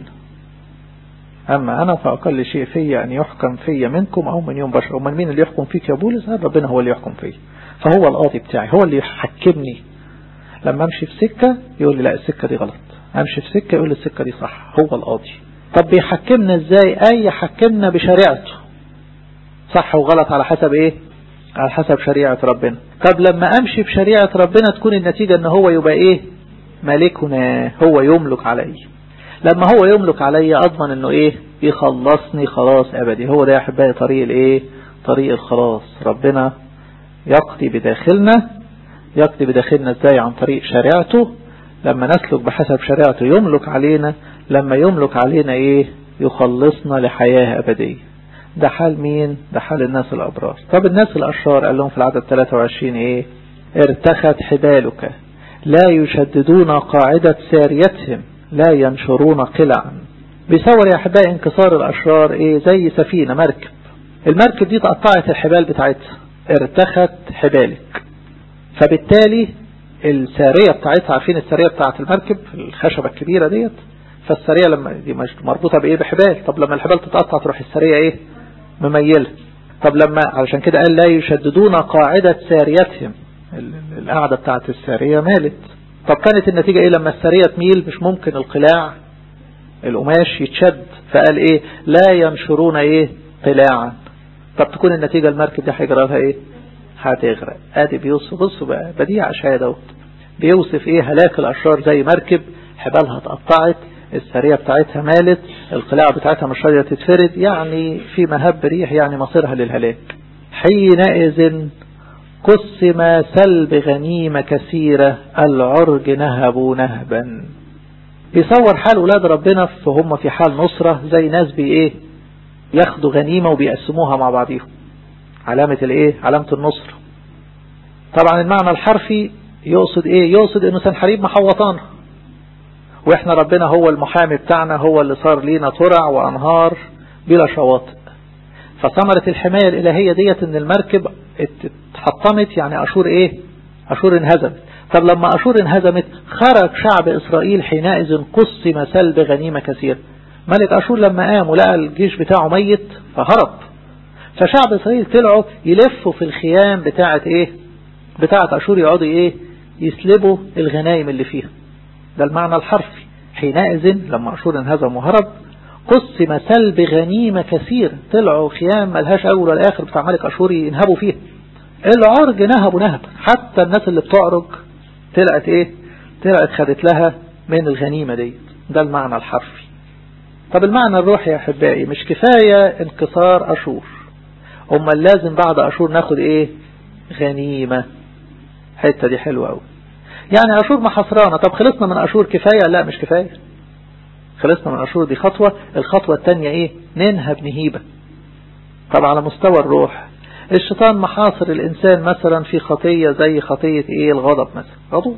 A: أما أنا فأقل شيء فيا أن يحكم فيا منكم أو من يوم بشر ومن مين اللي يحكم فيك يا بولس ربنا هو اللي يحكم فيا فهو القاضي بتاعي هو اللي يحكمني لما أمشي في سكة يقول لي لا السكة دي غلط أمشي في سكة يقول لي السكة دي صح هو القاضي طب بيحكمنا ازاي أي يحكمنا بشريعته صح وغلط على حسب ايه على حسب شريعة ربنا طب لما امشي بشريعة ربنا تكون النتيجة ان هو يبقى ايه ملكنا هو يملك علي لما هو يملك علي اضمن انه ايه يخلصني خلاص ابدي هو ده يا احبائي طريق الايه طريق الخلاص ربنا يقضي بداخلنا يقضي بداخلنا ازاي عن طريق شريعته لما نسلك بحسب شريعته يملك علينا لما يملك علينا ايه يخلصنا لحياة ابدية ده حال مين ده حال الناس الأبرار طب الناس الأشرار قال لهم في العدد 23 ايه ارتخت حبالك لا يشددون قاعدة ساريتهم لا ينشرون قلعا بيصور يا أحبائي انكسار الأشرار ايه زي سفينة مركب المركب دي تقطعت الحبال بتاعتها ارتخت حبالك فبالتالي السارية بتاعتها عارفين السارية بتاعت المركب الخشبة الكبيرة ديت فالسارية لما دي مربوطة بايه بحبال طب لما الحبال تتقطع تروح السارية ايه مميلة طب لما علشان كده قال لا يشددون قاعدة ساريتهم القاعدة بتاعت السارية مالت طب كانت النتيجة ايه لما السارية تميل مش ممكن القلاع القماش يتشد فقال ايه لا ينشرون ايه قلاعا طب تكون النتيجة المركب دي هيجرى لها ايه هتغرق ادي بيوصف بصوا بقى بديع اشعيا دوت بيوصف ايه هلاك الاشرار زي مركب حبالها اتقطعت السرية بتاعتها مالت القلاع بتاعتها مش راضية تتفرد يعني في مهب ريح يعني مصيرها للهلاك حينئذ قسم سلب غنيمة كثيرة العرج نهبوا نهبا بيصور حال أولاد ربنا فهم في حال نصرة زي ناس بي ايه ياخدوا غنيمة وبيقسموها مع بعضيهم علامة الايه علامة النصر طبعا المعنى الحرفي يقصد ايه يقصد انه سنحريب محوطانا واحنا ربنا هو المحامي بتاعنا هو اللي صار لينا ترع وانهار بلا شواطئ فثمرة الحماية الالهية ديت ان المركب اتحطمت يعني اشور ايه اشور انهزمت طب لما اشور انهزمت خرج شعب اسرائيل حينئذ قسم سلب غنيمة كثيرة ملك اشور لما قام ولقى الجيش بتاعه ميت فهرب فشعب اسرائيل طلعوا يلفوا في الخيام بتاعة ايه بتاعة اشور يقعدوا ايه يسلبوا الغنايم اللي فيها ده المعنى الحرفي حينئذ لما اشور انهزم وهرب قسم سلب غنيمة كثير طلعوا خيام ملهاش اول ولا اخر بتاع ملك اشور ينهبوا فيها العرج نهبوا نهب حتى الناس اللي بتعرج طلعت ايه طلعت خدت لها من الغنيمة دي ده المعنى الحرفي طب المعنى الروحي يا احبائي مش كفاية انكسار اشور هم لازم بعد أشور ناخد ايه غنيمة حتة دي حلوة قوي يعني أشور محصرانا طب خلصنا من أشور كفاية لا مش كفاية خلصنا من أشور دي خطوة الخطوة التانية ايه ننهب نهيبة طب على مستوى الروح الشيطان محاصر الإنسان مثلا في خطية زي خطية ايه الغضب مثلا غضوب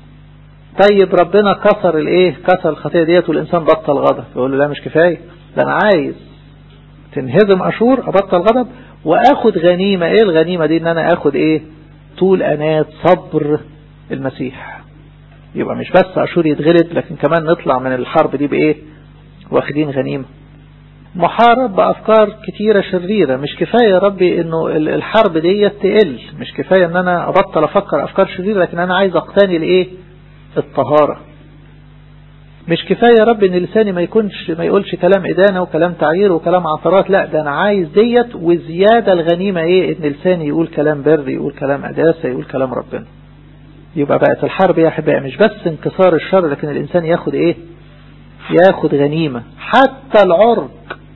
A: طيب ربنا كسر الايه كسر الخطية ديت والإنسان بطل غضب يقول له لا مش كفاية ده أنا عايز تنهزم أشور أبطل غضب واخد غنيمة ايه الغنيمة دي ان انا اخد ايه طول انات صبر المسيح يبقى مش بس اشور يتغلب لكن كمان نطلع من الحرب دي بايه واخدين غنيمة محارب بافكار كتيرة شريرة مش كفاية يا ربي انه الحرب دي تقل مش كفاية ان انا ابطل افكر افكار شريرة لكن انا عايز اقتني الايه الطهارة مش كفاية يا رب ان لساني ما يكونش ما يقولش كلام ادانة وكلام تعيير وكلام عثرات لا ده انا عايز ديت وزيادة الغنيمة ايه ان لساني يقول كلام بر يقول كلام قداسة يقول كلام ربنا يبقى بقت الحرب يا احبائي مش بس انكسار الشر لكن الانسان ياخد ايه ياخد غنيمة حتى العرج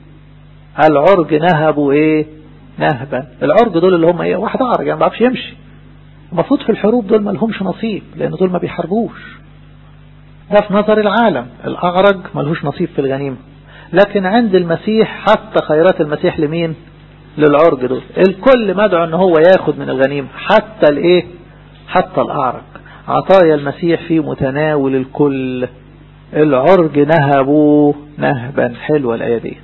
A: العرج نهبوا ايه نهبا العرج دول اللي هم ايه واحد عرج يعني ما بيعرفش يمشي المفروض في الحروب دول ما لهمش نصيب لان دول ما بيحاربوش ده في نظر العالم الأعرج ملهوش نصيب في الغنيمة لكن عند المسيح حتى خيرات المسيح لمين للعرج دول الكل مدعو ان هو ياخد من الغنيمة حتى الايه حتى الأعرج عطايا المسيح في متناول الكل العرج نهبوا نهبا حلوة الآية دي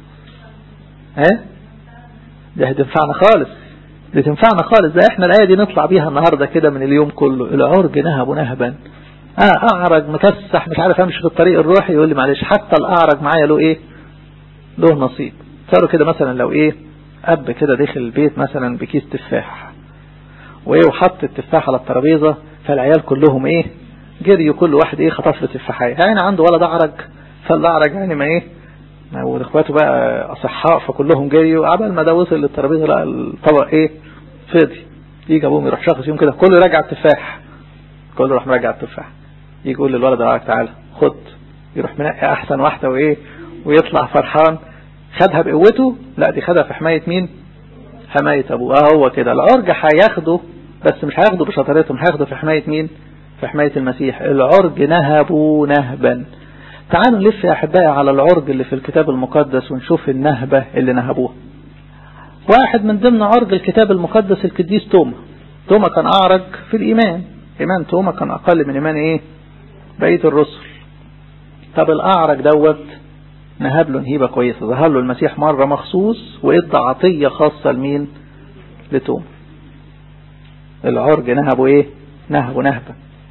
A: ها دي هتنفعنا خالص دي تنفعنا خالص ده احنا الآية دي نطلع بيها النهاردة كده من اليوم كله العرج نهبوا نهبا اه اعرج مكسح مش عارف امشي في الطريق الروحي يقول لي معلش حتى الاعرج معايا له ايه له نصيب صاروا كده مثلا لو ايه اب كده داخل البيت مثلا بكيس تفاح وايه وحط التفاح على الترابيزه فالعيال كلهم ايه جريوا كل واحد ايه خطف له تفاحيه يعني عنده ولد اعرج فالاعرج يعني ما ايه واخواته بقى اصحاء فكلهم جريوا عبال ما ده وصل للترابيزه لقى الطبق ايه فضي يجي ابوهم يروح شخص يوم كده كله يراجع التفاح كله يروح مراجع التفاح يجي يقول للولد بتاعك تعالى خد يروح منقي احسن واحدة وايه ويطلع فرحان خدها بقوته لا دي خدها في حماية مين حماية ابوه اه هو كده العرج هياخده بس مش هياخده بشطارتهم هياخده في حماية مين في حماية المسيح العرج نهبوا نهبا تعالوا نلف يا احبائي على العرج اللي في الكتاب المقدس ونشوف النهبة اللي نهبوها واحد من ضمن عرج الكتاب المقدس القديس توما توما كان اعرج في الايمان ايمان توما كان اقل من ايمان ايه بقية الرسل طب الأعرج دوت نهب له نهيبة كويسة ظهر له المسيح مرة مخصوص وإدى عطية خاصة لمين لتوم العرج نهبه إيه نهبه نهبة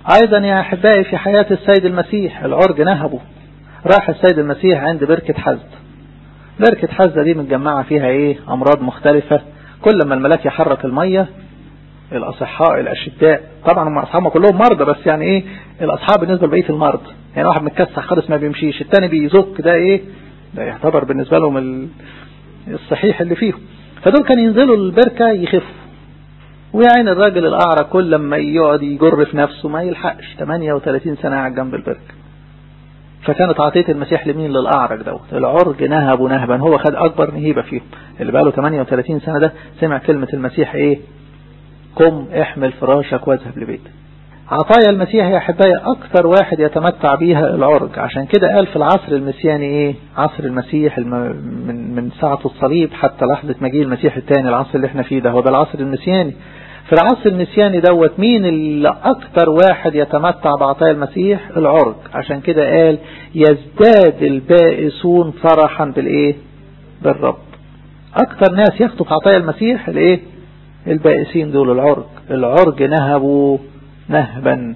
A: أيضا يا أحبائي في حياة السيد المسيح العرج نهبه راح السيد المسيح عند بركة حزد بركة حزة دي متجمعة فيها ايه أمراض مختلفة كل ما الملاك يحرك المية الأصحاء الأشداء طبعا هم أصحابهم كلهم مرضى بس يعني ايه الأصحاب بالنسبة لبقية المرض يعني واحد متكسح خالص ما بيمشيش التاني بيزك ده ايه ده يعتبر بالنسبة لهم الصحيح اللي فيهم فدول كانوا ينزلوا البركة يخفوا ويعين الراجل الأعرى كل لما يقعد يجر في نفسه ما يلحقش 38 سنة قاعد جنب البركة فكانت عطية المسيح لمين للأعرج دوت العرج نهب نهبا هو خد أكبر نهيبة فيهم اللي بقى له 38 سنة ده سمع كلمة المسيح إيه قم احمل فراشك واذهب لبيتك عطايا المسيح يا أحبائي أكثر واحد يتمتع بيها العرج عشان كده قال في العصر المسياني إيه عصر المسيح الم... من من ساعة الصليب حتى لحظة مجيء المسيح الثاني العصر اللي احنا فيه ده هو ده العصر المسياني في العصر المسياني دوت مين اللي أكثر واحد يتمتع بعطايا المسيح العرج عشان كده قال يزداد البائسون فرحا بالإيه بالرب أكثر ناس ياخدوا في عطايا المسيح الإيه البائسين دول العرج العرج نهبوا نهبا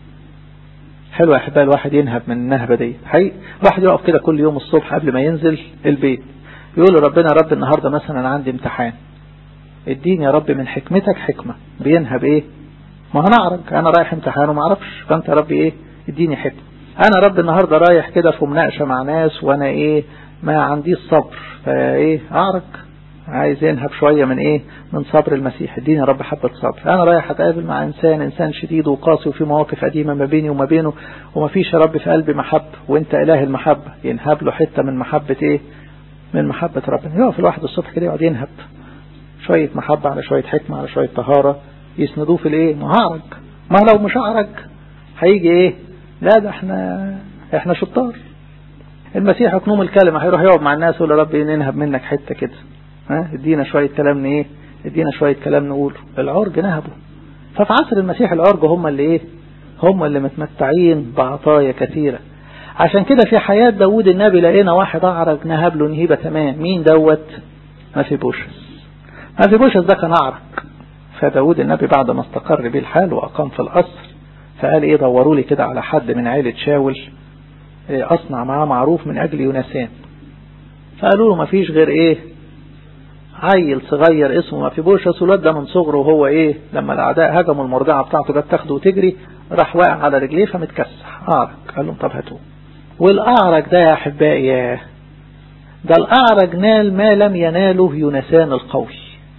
A: حلو يا احبائي الواحد ينهب من النهبة دي حقيقي الواحد يقف كده كل يوم الصبح قبل ما ينزل البيت يقول ربنا رب النهاردة مثلا عندي امتحان اديني يا رب من حكمتك حكمة بينهب ايه ما انا اعرج انا رايح امتحان وما اعرفش فانت يا رب ايه اديني حكمة انا رب النهاردة رايح كده في مناقشة مع ناس وانا ايه ما عنديش صبر فايه اعرج عايز ينهب شوية من ايه من صبر المسيح اديني يا رب حبة صبر انا رايح اتقابل مع انسان انسان شديد وقاسي وفي مواقف قديمة ما بيني وما بينه وما فيش يا رب في قلبي محبة وانت اله المحبة ينهب له حتة من محبة ايه من محبة ربنا يقف الواحد الصبح كده يقعد ينهب شوية محبة على شوية حكمة على شوية طهارة يسندوه في الايه معرج ما لو مش اعرج هيجي ايه لا ده احنا احنا شطار المسيح يقنوم الكلمة هيروح يقعد مع الناس يقول يا رب ننهب منك حتة كده ها ادينا شوية كلام ايه ادينا شوية كلام نقوله العرج نهبه ففي عصر المسيح العرج هم اللي ايه هم اللي متمتعين بعطايا كثيرة عشان كده في حياة داود النبي لقينا واحد اعرج نهب له نهيبة تمام مين دوت ما في بوشس ما في بوشس ده كان اعرج فداود النبي بعد ما استقر بيه الحال واقام في القصر فقال ايه دوروا لي كده على حد من عيلة شاول إيه اصنع معاه معروف من اجل يونسان فقالوا له ما فيش غير ايه عيل صغير اسمه ما في بوشس والواد ده من صغره وهو ايه لما الاعداء هجموا المرضعه بتاعته جت تاخده وتجري راح واقع على رجليه فمتكسح اعرج قال لهم طب هاتوه والاعرج ده يا احبائي ده الاعرج نال ما لم يناله يونسان القوي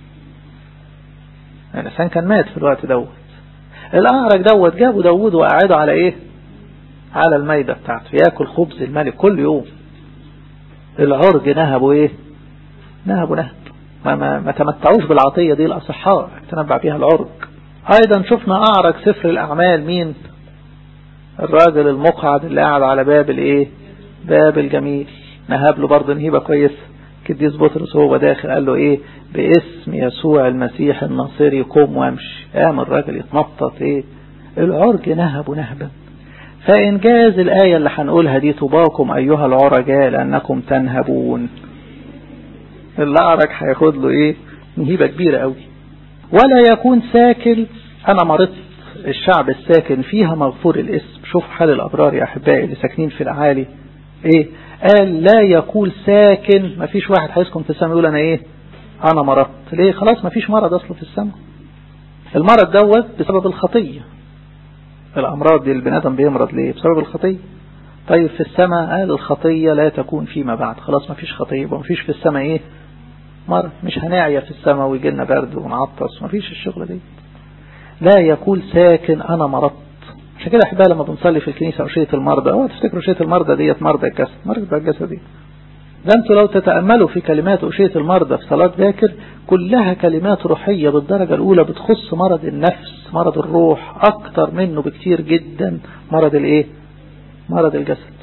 A: يونسان كان مات في الوقت دوت الاعرج دوت جابوا داوود وقعده على ايه على الميدة بتاعته ياكل خبز الملك كل يوم العرج نهبوا ايه نهبوا نهب ما, ما, ما تمتعوش بالعطية دي الأصحاء تنبع بها العرج أيضا شفنا أعرج سفر الأعمال مين الراجل المقعد اللي قاعد على باب الايه باب الجميل نهب له برضه نهيبة كويس كديس بطرس وهو داخل قال له ايه باسم يسوع المسيح الناصري قم وامشي قام الراجل يتنطط ايه العرج نهب نهبا فإنجاز الآية اللي هنقولها دي طباكم أيها العرجاء لأنكم تنهبون الأعرج هياخد له ايه نهيبة كبيرة قوي ولا يكون ساكن انا مرضت الشعب الساكن فيها مغفور الاسم شوف حال الابرار يا احبائي اللي ساكنين في الاعالي ايه قال لا يقول ساكن ما فيش واحد هيسكن في السماء يقول انا ايه انا مرضت ليه خلاص ما فيش مرض اصلا في السماء المرض دوت بسبب الخطية الامراض دي البني ادم بيمرض ليه بسبب الخطية طيب في السماء قال الخطية لا تكون فيما بعد خلاص ما فيش خطية ما فيش في السماء ايه مرض مش هنعيا في السماء ويجي لنا برد ونعطس ما فيش الشغل دي لا يقول ساكن انا مرضت عشان كده احبها لما بنصلي في الكنيسة أشية المرضى اوعى تفتكروا أشية المرضى ديت مرضى الجسد مرضى الجسد دي ده انتوا لو تتأملوا في كلمات أشية المرضى في صلاة باكر كلها كلمات روحية بالدرجة الأولى بتخص مرض النفس مرض الروح أكتر منه بكتير جدا مرض الايه مرض الجسد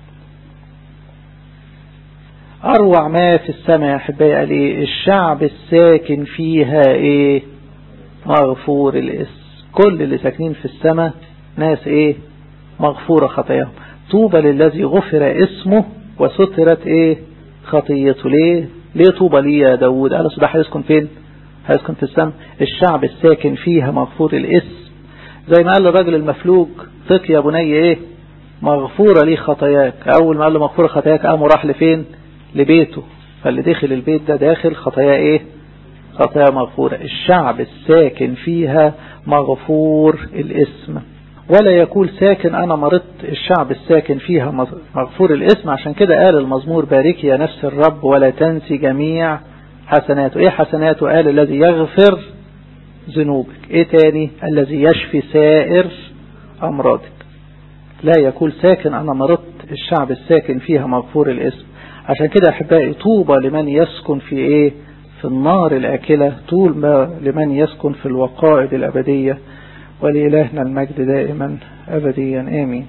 A: أروع ما في السماء يا أحبائي قال إيه الشعب الساكن فيها إيه مغفور الاسم كل اللي ساكنين في السماء ناس إيه مغفورة خطاياهم طوبى للذي غفر اسمه وسترت إيه خطيته ليه ليه طوبى ليه يا داود قال ده هيسكن فين هيسكن في السماء الشعب الساكن فيها مغفور الاسم زي ما قال للراجل المفلوج ثق يا بني ايه مغفورة لي خطاياك اول ما قال له مغفورة خطاياك قام راح لفين لبيته فاللي داخل البيت ده داخل خطايا ايه خطايا مغفورة الشعب الساكن فيها مغفور الاسم ولا يقول ساكن أنا مرضت الشعب الساكن فيها مغفور الاسم عشان كده قال المزمور باركي يا نفس الرب ولا تنسي جميع حسناته ايه حسناته قال الذي يغفر ذنوبك ايه تاني الذي يشفي سائر أمراضك لا يقول ساكن أنا مرضت الشعب الساكن فيها مغفور الاسم عشان كده أحبائي طوبى لمن يسكن في ايه في النار الآكلة طول ما لمن يسكن في الوقائد الأبدية ولإلهنا المجد دائما أبديا آمين